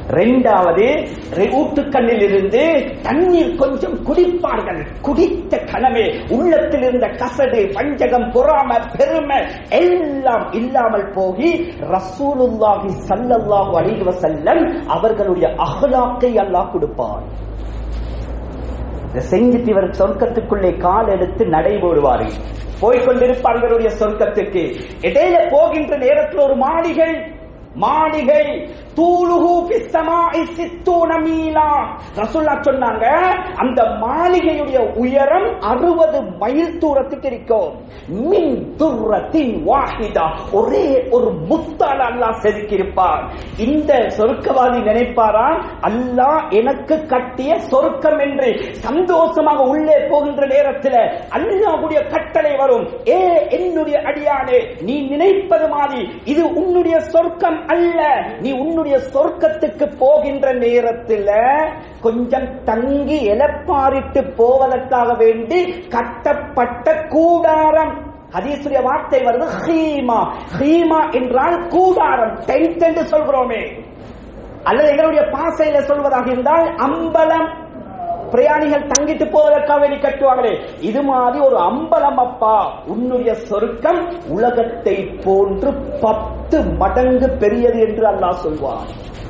ரெண்டாவது ஊட்டுக்கண்ணில் இருந்து தண்ணீர் கொஞ்சம் குடிப்பார்கள் குடித்த கனவே உள்ளத்தில் இருந்த கசடு பஞ்சகம் பொறாம பெருமை எல்லாம் இல்லாமல் போகி ரசூலுல்லாஹி ஸல்லல்லாஹு அலைஹி வஸல்லம் அவர்களுடைய அஹ்லாக்கை அல்லாஹ் கொடுப்பான் இதை செஞ்சுட்டு இவர் சொர்க்கத்துக்குள்ளே கால் எடுத்து நடைபோடுவார்கள் போய்கொண்டிருப்பார்களுடைய சொர்க்கத்துக்கு இடையில போகின்ற நேரத்தில் ஒரு மாளிகை மாளிகை தூளுஹு பிஸ்ஸமாஇ சித்தூன மீலா ரசூல்லா சொன்னாங்க அந்த மாளிகையுடைய உயரம் அறுபது மைல் தூரத்துக்கு இருக்கும் மின் துர்ரத்தின் வாஹிதா ஒரே ஒரு முத்தால் அல்லாஹ் செதுக்கியிருப்பார் இந்த சொர்க்கவாதி நினைப்பாராம் அல்லாஹ் எனக்கு கட்டிய சொர்க்கம் என்று சந்தோஷமாக உள்ளே போகின்ற நேரத்தில் அல்லாஹ்வுடைய கட்டளை வரும் ஏ என்னுடைய அடியானே நீ நினைப்பது மாதிரி இது உன்னுடைய சொர்க்கம் அல்ல நீ உன்னுடைய சொர்க்கத்துக்கு போகின்ற நேரத்தில் கொஞ்சம் தங்கி எலப்பாரிட்டு போவதற்காக வேண்டி கட்டப்பட்ட கூடாரம் ஹதீசுடைய வார்த்தை வருது ஹீமா ஹீமா என்றால் கூடாரம் டென்ட் என்று சொல்கிறோமே அல்லது எங்களுடைய பாசையில சொல்வதாக இருந்தால் அம்பலம் பிரயாணிகள் தங்கிட்டு போவதற்காக வேண்டி கட்டுவாங்களே இது மாதிரி ஒரு அம்பலம் அப்பா உன்னுடைய சொருக்கம் உலகத்தை போன்று பத்து மடங்கு பெரியது என்று அல்லாஹ் சொல்வார்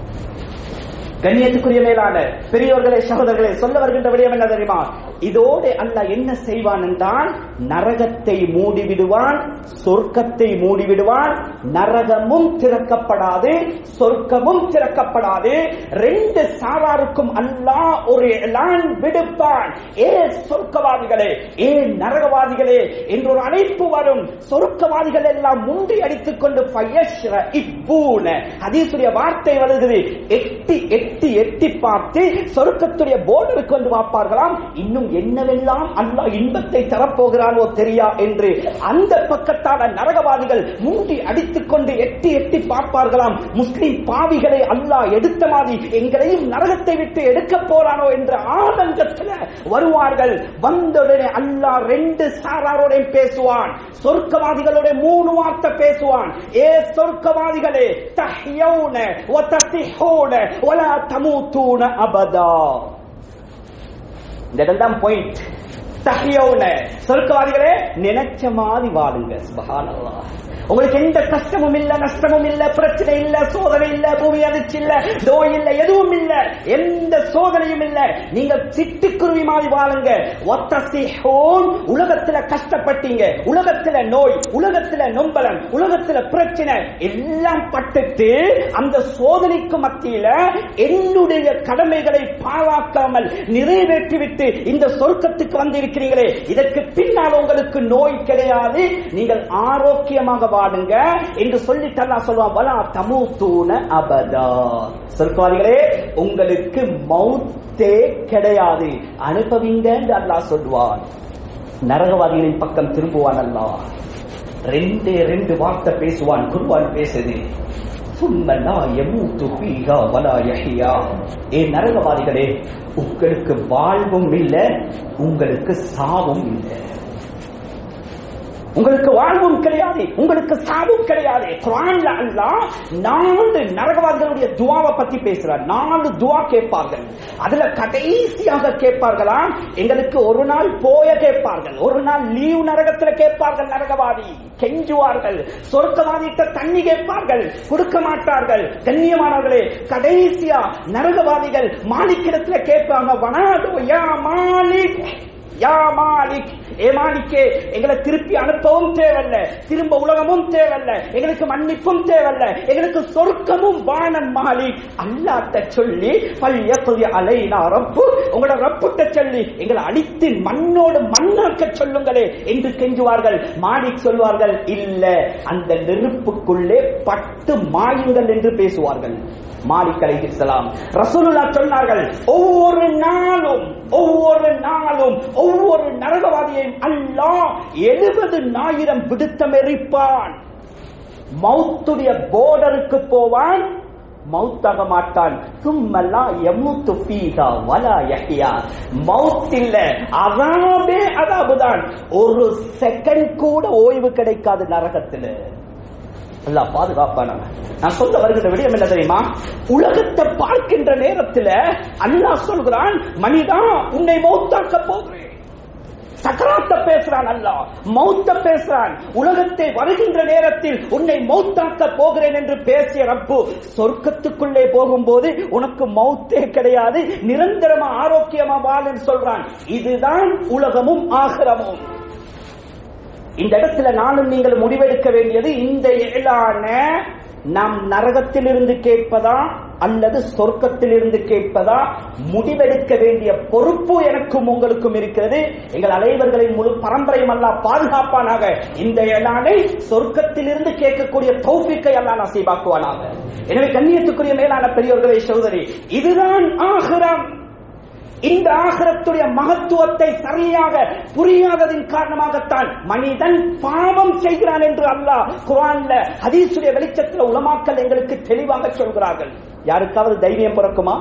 கண்ணியத்துக்குரிய மேலான பெரியவர்களே சகோதரர்களே சொல்ல வருகின்ற விடயம் என்ன தெரியுமா இதோடு அல்ல என்ன செய்வான் என்றால் நரகத்தை மூடிவிடுவான் சொர்க்கத்தை மூடிவிடுவான் நரகமும் திறக்கப்படாது சொர்க்கமும் திறக்கப்படாது ரெண்டு சாராருக்கும் அல்லாஹ் ஒரு எலான் விடுப்பான் ஏ சொர்க்கவாதிகளே ஏ நரகவாதிகளே என்று ஒரு அழைப்பு வரும் சொர்க்கவாதிகள் எல்லாம் முண்டி அடித்துக் கொண்டு பயஸ்ர இப்பூன ஹதீசுடைய வார்த்தை வருகிறது எட்டி எட்டி எட்டி பார்த்து சொர்க்கத்துடைய போர்டருக்கு வந்து பார்ப்பார்களாம் இன்னும் என்னவெல்லாம் அல்லாஹ் இன்பத்தை தரப்போகிறானோ தெரியா என்று அந்த பக்கத்தான நரகவாதிகள் முண்டி அடித்துக் கொண்டு எட்டி எட்டி பார்ப்பார்களாம் முஸ்லிம் பாவிகளை அல்லாஹ் எடுத்த மாதிரி எங்களையும் நரகத்தை விட்டு எடுக்க போறானோ என்ற ஆதங்கத்தில் வருவார்கள் வந்தவுடனே அல்லாஹ் ரெண்டு சாராரோட பேசுவான் சொர்க்கவாதிகளோட மூணு வார்த்தை பேசுவான் ஏ சொர்க்கவாதிகளே தஹ்யௌன வ தஸிஹூன வலா தமூதூன அபதா இந்த இடம்தான் பாயிண்ட் தஹ்யௌன சொர்க்கவாதிகளே நினைச்ச மாதிரி வாழுங்க சுபஹானல்லாஹ் உங்களுக்கு எந்த கஷ்டமும் இல்ல நஷ்டமும் இல்ல பிரச்சனை இல்ல சோதனை இல்ல பூமி அதிர்ச்சி இல்ல நோய் இல்ல எதுவும் இல்ல எந்த சோதனையும் இல்ல நீங்க சிட்டுக்குருவி மாதிரி வாழுங்க ஒத்தசிஹோன் உலகத்துல கஷ்டப்பட்டீங்க உலகத்துல நோய் உலகத்துல நொம்பலம் உலகத்துல பிரச்சனை எல்லாம் பட்டுட்டு அந்த சோதனைக்கு மத்தியில என்னுடைய கடமைகளை பாழாக்காமல் நிறைவேற்றிவிட்டு இந்த சொர்க்கத்துக்கு வந்திருக்கிறீங்களே இதற்கு பின்னால் உங்களுக்கு நோய் கிடையாது நீங்கள் ஆரோக்கியமாக வாடுங்க என்று சொல்லி தல்லா சொல்லுவான் வலா தமூத்தூன அபதா சொர்க்கவாதிகளே உங்களுக்கு மௌத்தே கிடையாது அனுபவிங்க என்று அல்லாஹ் சொல்வான் நரகவாதிகளின் பக்கம் திரும்புவான் அல்லாஹ் ரெண்டே ரெண்டு வார்த்தை பேசுவான் குருவான் பேசுது சும்மலா யமூத்து ஃபீஹா வலா யஹ்யா ஏ நரகவாதிகளே உங்களுக்கு வாழ்வும் இல்லை உங்களுக்கு சாவும் இல்லை உங்களுக்கு வாழ்வும் கிடையாது உங்களுக்கு சாவும் கிடையாது குரான்ல அல்லாஹ் நாலு நரகவாதிகளுடைய துவாவை பத்தி பேசுறார் நாலு துவா கேட்பார்கள் அதுல கடைசியாக கேட்பார்களாம் எங்களுக்கு ஒரு நாள் போய கேட்பார்கள் ஒரு நாள் லீவ் நரகத்துல கேட்பார்கள் நரகவாதி கெஞ்சுவார்கள் சொர்க்கவாதிட்ட தண்ணி கேட்பார்கள் கொடுக்க மாட்டார்கள் கண்ணியமானவர்களே கடைசியா நரகவாதிகள் மாலிக்கிடத்துல கேட்பாங்க வனாது யா மாலிக் யா மாலிக் ஏ மாலிக்கே எங்களை திருப்பி அனுப்பவும் தேவையில்ல திரும்ப உலகமும் தேவையில்ல எங்களுக்கு மன்னிப்பும் தேவையில்ல எங்களுக்கு சொர்க்கமும் வானம் மாலிக் அல்லாட்ட சொல்லி பள்ளிய சொல்லி அலைனா ரப்பு உங்களோட ரப்புட்ட சொல்லி எங்களை அடித்து மண்ணோடு மண்ணாக்க சொல்லுங்களே என்று கெஞ்சுவார்கள் மாலிக் சொல்வார்கள் இல்ல அந்த நெருப்புக்குள்ளே பட்டு மாயுங்கள் என்று பேசுவார்கள் மாலிக் அலைஹிஸ்ஸலாம் ரசூலுல்லாஹ் சொன்னார்கள் ஒவ்வொரு நாளும் ஒவ்வொரு நாளும் ஒவ்வொரு நரகவாதியையும் அல்லாஹ் எழுபது ஆயிரம் பிடித்தம் எரிப்பான் மௌத்துடைய போர்டருக்கு போவான் மௌத்தாக மாட்டான் சும்மல்லா எமூத்து பீதா வலா யஹ்யா மௌத் இல்ல அதாபே அதாபுதான் ஒரு செகண்ட் கூட ஓய்வு கிடைக்காது நரகத்துல அல்லாஹ் பாதுகாப்பானவன் நான் சொல்ல வருகிற விடயம் என்ன தெரியுமா உலகத்தை பார்க்கின்ற நேரத்துல அல்லாஹ் சொல்கிறான் மனிதா உன்னை மௌத்தாக்க போகிறேன் சக்கராத்த பேசுறான் அல்லாஹ் மௌத்த பேசுறான் உலகத்தை வருகின்ற நேரத்தில் உன்னை மௌத்தாக்க போகிறேன் என்று பேசிய ரப்பு சொர்க்கத்துக்குள்ளே போகும்போது உனக்கு மௌத்தே கிடையாது நிரந்தரமா ஆரோக்கியமா வாழ்ன்னு சொல்றான் இதுதான் உலகமும் ஆகிரமும் இந்த இடத்துல நானும் நீங்கள் முடிவெடுக்க வேண்டியது இந்த ஏழான நாம் நரகத்திலிருந்து கேட்பதா அல்லது சொர்க்கத்திலிருந்து கேட்பதா முடிவெடுக்க வேண்டிய பொறுப்பு எனக்கும் உங்களுக்கும் இருக்கிறது எங்கள் அனைவர்களின் முழு பரம்பரையும் அல்ல பாதுகாப்பானாக இந்த ஏழானை சொர்க்கத்திலிருந்து கேட்கக்கூடிய தௌஃபிக்கை அல்லா நசீபாக்குவானாக எனவே கண்ணியத்துக்குரிய மேலான பெரியவர்களே சோதரி இதுதான் ஆகிரம் இந்த ஆகரத்துடைய மகத்துவத்தை சரியாக புரியாததின் காரணமாகத்தான் மனிதன் பாவம் செய்கிறான் என்று அல்லாஹ் குரான்ல ஹதீசுடைய வெளிச்சத்தில் உலமாக்கல் எங்களுக்கு தெளிவாக சொல்கிறார்கள் யாருக்காவது தைரியம் பிறக்குமா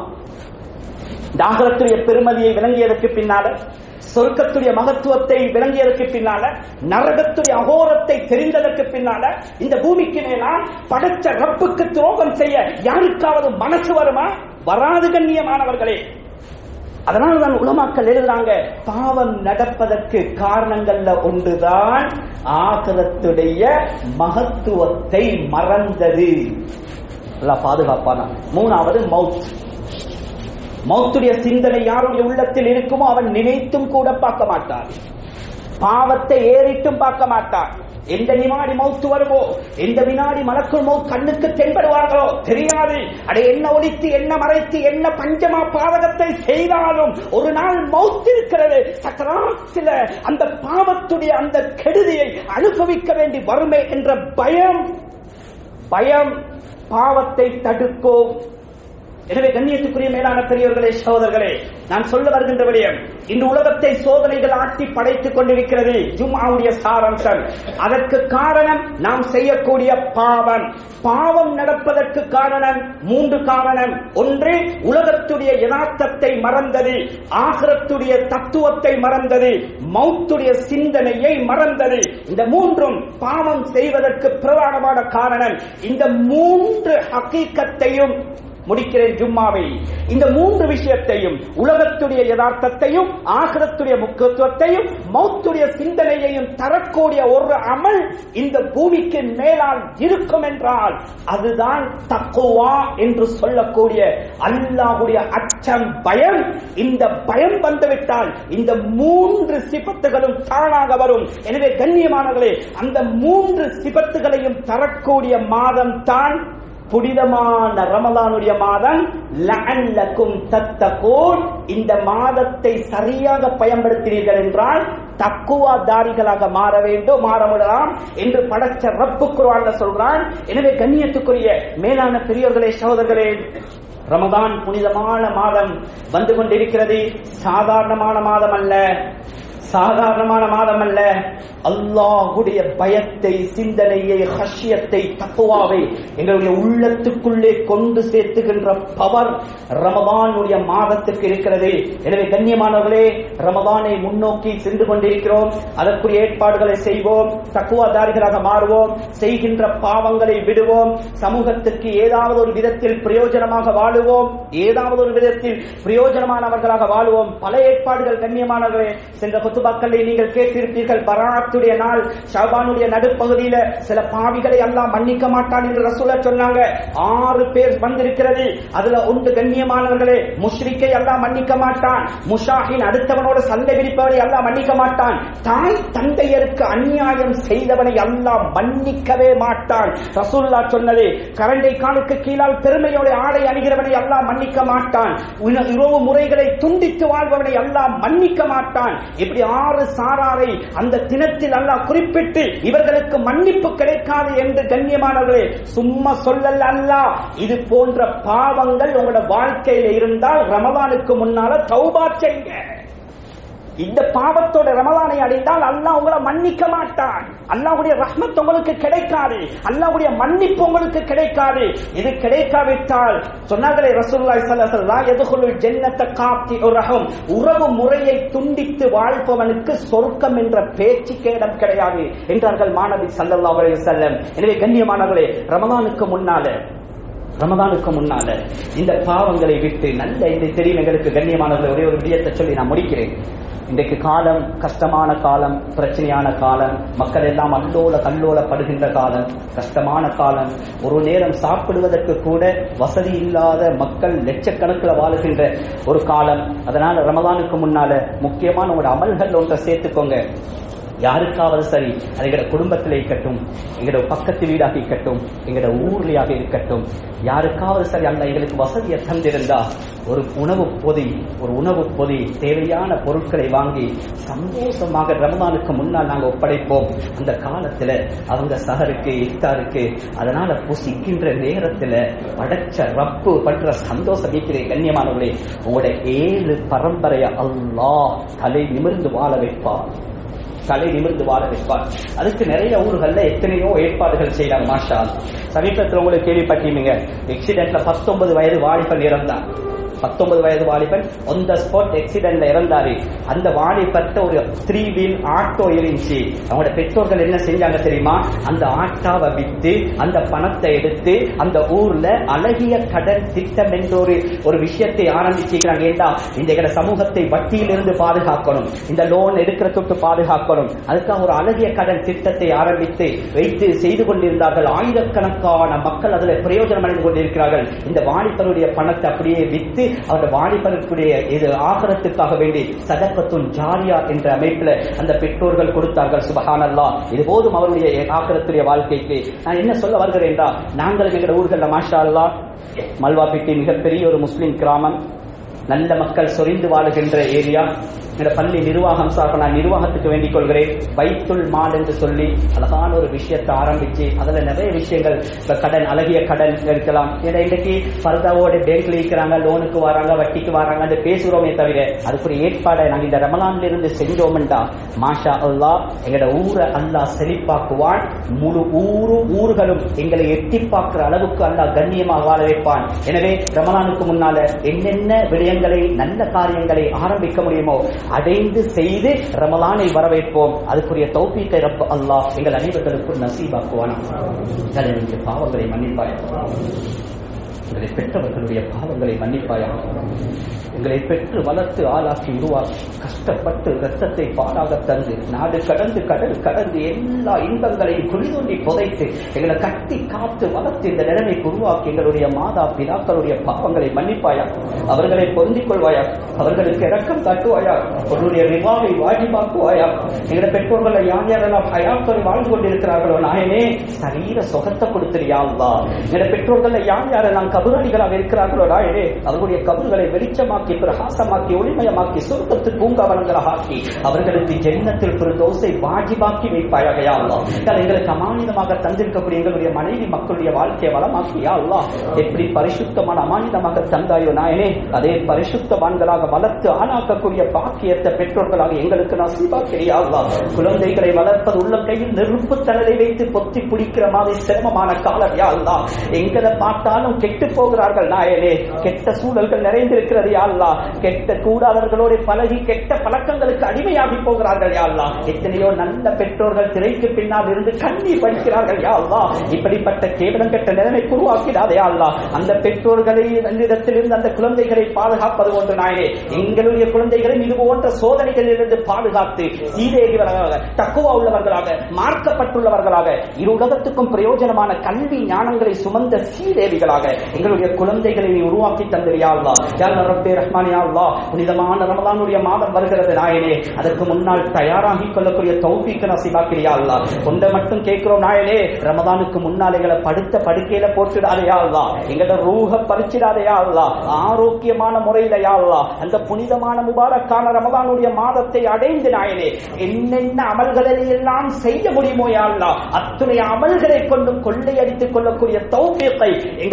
இந்த ஆகரத்துடைய பெருமதியை விளங்கியதற்கு பின்னால சொர்க்கத்துடைய மகத்துவத்தை விளங்கியதற்கு பின்னால நரகத்துடைய அகோரத்தை தெரிந்ததற்கு பின்னால இந்த பூமிக்கு மேலால் படைச்ச ரப்புக்கு துரோகம் செய்ய யாருக்காவது மனசு வருமா வராது கண்ணியமானவர்களே அதனால தான் உலமாக்கள் எழுதுறாங்க பாவம் நடப்பதற்கு காரணங்கள்ல ஒன்றுதான் ஆகரத்துடைய மகத்துவத்தை மறந்தது பாதுகாப்பான மூணாவது மவுத் மௌத்துடைய சிந்தனை யாருடைய உள்ளத்தில் இருக்குமோ அவன் நினைத்தும் கூட பார்க்க மாட்டான் பாவத்தை ஏறிட்டும் பார்க்க மாட்டான் எந்த வினாடி மௌத்து வருமோ எந்த வினாடி மலக்குள் மௌத் கண்ணுக்கு தென்படுவார்களோ தெரியாது அடே என்ன ஒழித்து என்ன மறைத்து என்ன பஞ்சமா பாவகத்தை செய்தாலும் ஒரு நாள் மௌத் இருக்கிறது சக்கராசில அந்த பாவத்துடைய அந்த கெடுதியை அனுபவிக்க வேண்டி வருமே என்ற பயம் பயம் பாவத்தை தடுக்கும் எனவே கண்ணியத்துக்குரிய மேலான பெரியவர்களே சகோதரர்களே நான் சொல்ல வருகின்ற விடயம் இந்த உலகத்தை சோதனைகள் ஆட்டி படைத்துக் கொண்டிருக்கிறது ஜும்மாவுடைய சாராம்சம் அதற்கு காரணம் நாம் செய்யக்கூடிய பாவம் பாவம் நடப்பதற்கு காரணம் மூன்று காரணம் ஒன்று உலகத்துடைய யதார்த்தத்தை மறந்தது ஆகரத்துடைய தத்துவத்தை மறந்தது மௌத்துடைய சிந்தனையை மறந்தது இந்த மூன்றும் பாவம் செய்வதற்கு பிரதானமான காரணம் இந்த மூன்று ஹக்கீக்கத்தையும் முடிக்கிறேன் ஜும்மாவை இந்த மூன்று விஷயத்தையும் உலகத்துடைய யதார்த்தத்தையும் ஆகிரத்துடைய முக்கியத்துவத்தையும் மௌத்துடைய சிந்தனையையும் தரக்கூடிய ஒரு அமல் இந்த பூமிக்கு மேலால் இருக்கும் என்றால் அதுதான் தக்குவா என்று சொல்லக்கூடிய அல்லாஹுடைய அச்சம் பயம் இந்த பயம் வந்துவிட்டால் இந்த மூன்று சிபத்துகளும் தானாக வரும் எனவே கண்ணியமானவர்களே அந்த மூன்று சிபத்துகளையும் தரக்கூடிய மாதம் தான் புனிதமான ரமலானுடைய மாதம் லஅல்லக்கும் தத்தகூன் இந்த மாதத்தை சரியாக பயன்படுத்தினீர்கள் என்றால் தக்குவா தாரிகளாக மாற வேண்டும் மாற விடலாம் என்று படைச்ச ரப்பு குர்ஆன்ல சொல்றான் எனவே கண்ணியத்துக்குரிய மேலான பெரியோர்களே சகோதரர்களே ரமதான் புனிதமான மாதம் வந்து கொண்டிருக்கிறது சாதாரணமான மாதம் அல்ல சாதாரணமான மாதம் அல்ல அல்லாஹுடைய பயத்தை சிந்தனையை ஹஷியத்தை தக்குவாவை எங்களுடைய உள்ளத்துக்குள்ளே கொண்டு சேர்த்துகின்ற பவர் ரமதானுடைய மாதத்துக்கு இருக்கிறது எனவே கண்ணியமானவர்களே ரமதானை முன்னோக்கி சென்று கொண்டிருக்கிறோம் அதற்குரிய ஏற்பாடுகளை செய்வோம் தக்குவாதாரிகளாக மாறுவோம் செய்கின்ற பாவங்களை விடுவோம் சமூகத்துக்கு ஏதாவது ஒரு விதத்தில் பிரயோஜனமாக வாழுவோம் ஏதாவது ஒரு விதத்தில் பிரயோஜனமானவர்களாக வாழுவோம் பல ஏற்பாடுகள் கண்ணியமானவர்களே சென்ற கொத்துபாக்களை நீங்கள் கேட்டிருப்பீர்கள் பராத்துடைய நாள் ஷாபானுடைய நடுப்பகுதியில சில பாவிகளை எல்லாம் மன்னிக்க மாட்டான் என்று ரசூலா சொன்னாங்க ஆறு பேர் வந்திருக்கிறது அதுல ஒன்று கண்ணியமானவர்களே முஷ்ரிக்கை எல்லாம் மன்னிக்க மாட்டான் முஷாஹின் அடுத்தவனோட சண்டை விரிப்பவனை எல்லாம் மன்னிக்க மாட்டான் தாய் தந்தையருக்கு அநியாயம் செய்தவனை எல்லாம் மன்னிக்கவே மாட்டான் ரசூல்லா சொன்னது கரண்டை காலுக்கு கீழால் பெருமையோட ஆடை அணிகிறவனை எல்லாம் மன்னிக்க மாட்டான் உன- உறவு முறைகளை துண்டித்து வாழ்பவனை எல்லாம் மன்னிக்க மாட்டான் இப்படி ஆறு சாராரை அந்த தினத்தில் அல்லாஹ் குறிப்பிட்டு இவர்களுக்கு மன்னிப்பு கிடைக்காது என்று கண்ணியமானவர்களே சும்மா சொல்லல அல்லாஹ் இது போன்ற பாவங்கள் உங்களோட வாழ்க்கையில இருந்தால் ரமலானுக்கு முன்னால தௌபா செய்யுங்க இந்த பாவத்தோட ரமலானை அடைந்தால் அல்லாஹ் உங்களை மன்னிக்க மாட்டான் அல்லாஹ்வுடைய ரஹ்மத் உங்களுக்கு கிடைக்காது அல்லாஹ்வுடைய மன்னிப்பு உங்களுக்கு கிடைக்காது இது கிடைக்காவிட்டால் சொன்னார்களே ரசூலுல்லாஹி ஸல்லல்லாஹு அலைஹி வஸல்லம் யதுகுலுல் ஜன்னத காத்தி ரஹம் உறவு முறையை துண்டித்து வாழ்பவனுக்கு சொர்க்கம் என்ற பேச்சுக்கே இடம் கிடையாது என்றார்கள் மாணவி ஸல்லல்லாஹு அலைஹி வஸல்லம் எனவே கண்ணியமானவர்களே ரமலானுக்கு முன்னால ரமதானுக்கு முன்னால இந்த பாவங்களை விட்டு நல்ல இந்த தெரியும் எங்களுக்கு கண்ணியமானவர்கள் ஒரே ஒரு விடயத்தை சொல்லி நான் முடிக்கிறேன் இன்றைக்கு காலம் கஷ்டமான காலம் பிரச்சனையான காலம் மக்கள் எல்லாம் அல்லோல கல்லோலப்படுகின்ற காலம் கஷ்டமான காலம் ஒரு நேரம் சாப்பிடுவதற்கு கூட வசதி இல்லாத மக்கள் லட்சக்கணக்கில் வாழுகின்ற ஒரு காலம் அதனால ரமதானுக்கு முன்னால முக்கியமான உங்களோட அமல்கள் ஒன்றை சேர்த்துக்கோங்க யாருக்காவது சரி அது எங்களோட குடும்பத்தில் இருக்கட்டும் எங்களோட பக்கத்து வீடாக இருக்கட்டும் எங்களோட ஊர்லையாக இருக்கட்டும் யாருக்காவது சரி அல்ல எங்களுக்கு வசதியை தந்திருந்தா ஒரு உணவு பொதி ஒரு உணவு பொதி தேவையான பொருட்களை வாங்கி சந்தோஷமாக ரமதானுக்கு முன்னால் நாங்கள் ஒப்படைப்போம் அந்த காலத்துல அவங்க சஹருக்கு இஃப்தாருக்கு அதனால புசிக்கின்ற நேரத்துல படைச்ச ரப்பு பண்ற சந்தோஷம் இருக்கிறேன் கண்ணியமானவர்களே உங்களுடைய ஏழு பரம்பரைய அல்லாஹ் தலை நிமிர்ந்து வாழ வைப்பார் தலை நிமிர்ந்து வாழ வைப்பார் அதுக்கு நிறைய ஊர்கள்ல எத்தனையோ ஏற்பாடுகள் செய்யறாங்க மாஷா சமீபத்தில் உங்களுக்கு கேள்விப்பட்டீங்க எக்ஸிடென்ட்ல பத்தொன்பது வயது வாலிபன் இறந்தான் பத்தொன்பது வயது வாலிபன் ஒன் த ஸ்பாட் எக்ஸிடென்ட்ல இறந்தாரு அந்த வாலிபத்த ஒரு த்ரீ வீல் ஆட்டோ இருந்துச்சு அவங்களோட பெற்றோர்கள் என்ன செஞ்சாங்க தெரியுமா அந்த ஆட்டாவை வித்து அந்த பணத்தை எடுத்து அந்த ஊர்ல அழகிய கடன் திட்டம் என்ற ஒரு ஒரு விஷயத்தை ஆரம்பிச்சுக்கிறாங்க ஏண்டா இந்த எங்க சமூகத்தை வட்டியிலிருந்து பாதுகாக்கணும் இந்த லோன் எடுக்கிற தொட்டு பாதுகாக்கணும் அதுக்காக ஒரு அழகிய கடன் திட்டத்தை ஆரம்பித்து வைத்து செய்து கொண்டிருந்தார்கள் ஆயிரக்கணக்கான மக்கள் அதுல பிரயோஜனம் அடைந்து கொண்டிருக்கிறார்கள் இந்த வாலிபருடைய பணத்தை அப்படியே வித்து அந்த வாலிபருக்குடைய இது ஆகரத்துக்காக வேண்டி சதக்கத்துன் ஜாரியா என்ற அமைப்புல அந்த பெற்றோர்கள் கொடுத்தார்கள் சுபஹானல்லா இது போதும் அவருடைய ஆகரத்துடைய வாழ்க்கைக்கு நான் என்ன சொல்ல வருகிறேன் என்றால் நாங்கள் எங்கள் ஊர்கள்ல மாஷா அல்லா மல்வாப்பிட்டி மிகப்பெரிய ஒரு முஸ்லிம் கிராமம் நல்ல மக்கள் சொரிந்து வாழுகின்ற ஏரியா இந்த பள்ளி நிர்வாகம் சார்ப நான் நிர்வாகத்துக்கு வேண்டிக் கொள்கிறேன் வைத்துள் மால் என்று சொல்லி அழகான ஒரு விஷயத்தை ஆரம்பிச்சு அதுல நிறைய விஷயங்கள் இப்ப கடன் அழகிய கடன் இருக்கலாம் ஏன்னா இன்றைக்கு பர்தாவோட பேங்க்ல இருக்கிறாங்க லோனுக்கு வராங்க வட்டிக்கு வராங்க அது பேசுறோமே தவிர அதுக்கு ஒரு ஏற்பாடை நாங்க இந்த ரமலான்ல இருந்து செஞ்சோம்டா மாஷா அல்லா எங்களோட ஊரை அல்லா செழிப்பாக்குவான் முழு ஊரு ஊர்களும் எங்களை எட்டி பார்க்கிற அளவுக்கு அல்லா கண்ணியமாக வாழ வைப்பான் எனவே ரமலானுக்கு முன்னால என்னென்ன விடயங்களை நல்ல காரியங்களை ஆரம்பிக்க முடியுமோ அடைந்து செய்து ரமலானை வரவேற்போம் அதுக்குரிய தௌபீக்கை ரப்ப அல்லாஹ் எங்கள் அனைவர்களுக்கும் நசீபாக்குவானா எங்களுடைய பாவங்களை மன்னிப்பாயா எங்களை பெற்றவர்களுடைய பாவங்களை மன்னிப்பாயா எங்களை பெற்று வளர்த்து ஆளாக்கி உருவாக்கி கஷ்டப்பட்டு ரத்தத்தை பாடாக தந்து நாடு கடந்து கடல் கடந்து எல்லா இன்பங்களையும் குளிதொண்டி புதைத்து எங்களை கட்டி காத்து வளர்த்து இந்த நிலைமைக்கு உருவாக்கி எங்களுடைய மாதா பிதாக்களுடைய பாவங்களை மன்னிப்பாயா அவர்களை பொருந்திக் கொள்வாயா அவர்களுக்கு இரக்கம் காட்டுவாயா அவர்களுடைய ரிவாவை வாஜிபாக்குவாயா எங்களுடைய பெற்றோர்களை யார் யாரெல்லாம் ஹயாத்தோடு வாழ்ந்து கொண்டிருக்கிறார்களோ நாயனே சரீர சுகத்தை கொடுத்துறியா அல்லா எங்களுடைய பெற்றோர்கள் யார் யாரெல்லாம் கபுரடிகளாக இருக்கிறார்களோ நாயனே அவர்களுடைய கபறுகளை வெளிச்சமாக்கி பிரகாசமாக்கி ஒளிமயமாக்கி சொர்க்கத்து பூங்காவனங்களாக ஆக்கி அவர்களுக்கு ஜென்னத்தில் ஒரு தோசை வாஜிபாக்கி வைப்பாயாக யா அல்லாஹ் யா எங்களுக்கு அமானிதமாக தந்திருக்கக்கூடிய எங்களுடைய மனைவி மக்களுடைய வாழ்க்கையை வளமாக்கியா அல்லாஹ் எப்படி பரிசுத்தமான அமானிதமாக தந்தாயோ நாயனே அதே பரிசுத்தவான்களாக வளர்த்து ஆளாக்கக்கூடிய பாக்கியத்தை பெற்றோர்களாக எங்களுக்கு நசீபாக்கிறியா அல்லாஹ் குழந்தைகளை வளர்ப்பது உள்ள கையில் நெருப்பு தணலை வைத்து பொத்தி பிடிக்கிற மாதிரி சிரமமான காலம் யா அல்லாஹ் எங்களை பார்த்தாலும் கெட்டு போகிறார்கள் நாயனே கெட்ட சூழல்கள் நிறைந்திருக்கிறது யா அல்லாஹ் கெட்ட கூடாதவர்களோடு பழகி கெட்ட பழக்கங்களுக்கு அடிமையாகி போகிறார்கள் யா அல்லாஹ் எத்தனையோ நல்ல பெற்றோர்கள் திரைக்கு பின்னால் இருந்து கண்ணீர் படிக்கிறார்கள் யா அல்லாஹ் இப்படிப்பட்ட கேவலம் கெட்ட நிலைமை உருவாக்கிடாதே யா அல்லாஹ் அந்த பெற்றோர்களை இடத்திலிருந்து அந்த குழந்தைகளை பாதுகாப்பது ஒன்று நாயனே எங்களுடைய குழந்தைகளை இது போன்ற சோதனைகளில் இருந்து பாதுகாத்து சீதேறியவர்களாக தக்குவா உள்ளவர்களாக மார்க்கப்பட்டுள்ளவர்களாக இரு உலகத்துக்கும் பிரயோஜனமான கல்வி ஞானங்களை சுமந்த சீதேவிகளாக எங்களுடைய குழந்தைகளை நீ உருவாக்கி தந்திரியா அல்லா யா ரப்பே ரஹ்மானியா அல்லா புனிதமான ரமலானுடைய மாதம் வருகிறது நாயனே அதற்கு முன்னால் தயாராகி கொள்ளக்கூடிய தௌபிக்கு நசிபாக்கிறியா அல்லா ஒன்றை மட்டும் கேட்கிறோம் நாயனே ரமதானுக்கு முன்னால் எங்களை படுத்த படுக்கையில போட்டுடாதையா அல்லா எங்களோட ரூஹ பறிச்சிடாதையா அல்லா ஆரோக்கியமான முறையில யா அல்லா அந்த புனிதமான முபாரக்கான ரமதானுடைய மாதத்தை அடைந்து நாயனே என்னென்ன அமல்களை எல்லாம் செய்ய முடியுமோ யா அல்லா அத்துணை அமல்களை கொண்டும் கொள்ளையடித்துக் கொள்ளக்கூடிய தௌபியத்தை எங்களுக்கு நசி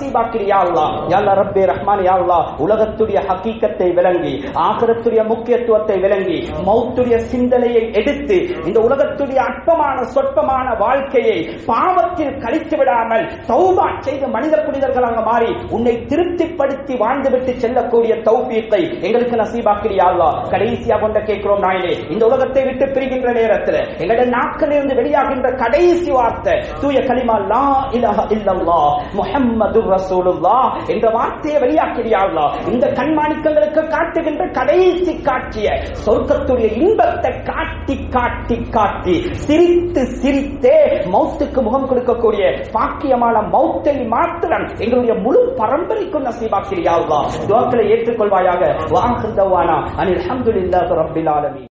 நசீபாக்கிறியா அல்லா யாழ்லா ரப்பே ரஹ்மான் யா அல்லாஹ் உலகத்துடைய ஹக்கீக்கத்தை விளங்கி ஆகரத்துடைய முக்கியத்துவத்தை விளங்கி மௌத்துடைய சிந்தனையை எடுத்து இந்த உலகத்துடைய அற்பமான சொற்பமான வாழ்க்கையை பாவத்தில் கழித்து விடாமல் தௌபா செய்து மனித புனிதர்களாக மாறி உன்னை திருப்திப்படுத்தி வாழ்ந்துவிட்டு செல்லக்கூடிய தௌபீத்தை எங்களுக்கு நசீபாக்கிறியா அல்லாஹ் கடைசியா கொண்ட கேட்கிறோம் நாயனே இந்த உலகத்தை விட்டு பிரிகின்ற நேரத்தில் எங்களுடைய நாக்கிலிருந்து வெளியாகின்ற கடைசி வார்த்தை தூய கலிமா லா இலாஹ இல்லல்லாஹ் முஹம்மதுர் ரசூலுல்லாஹ் என்ற வார்த்தையை வெளியாக்கிறியா அல்லாஹ் இந்த கண்மாணிக்கங்களுக்கு காட்டுகின்ற கடைசி காட்சிய சொர்க்கத்துடைய இன்பத்தை காட்டி காட்டி காட்டி சிரித்து சிரித்தே மௌத்துக்கு முகம் கொடுக்கக்கூடிய பாக்கியமான மௌத்தை மாத்திரம் எங்களுடைய முழு பரம்பரைக்கும் நசீபாக்கிறியா அல்லாஹ் துவாக்களை ஏற்றுக்கொள்வாயாக வாஹ் தவானா அனில் அல்ஹம்துலில்லாஹி ரப்பில் ஆலமீன்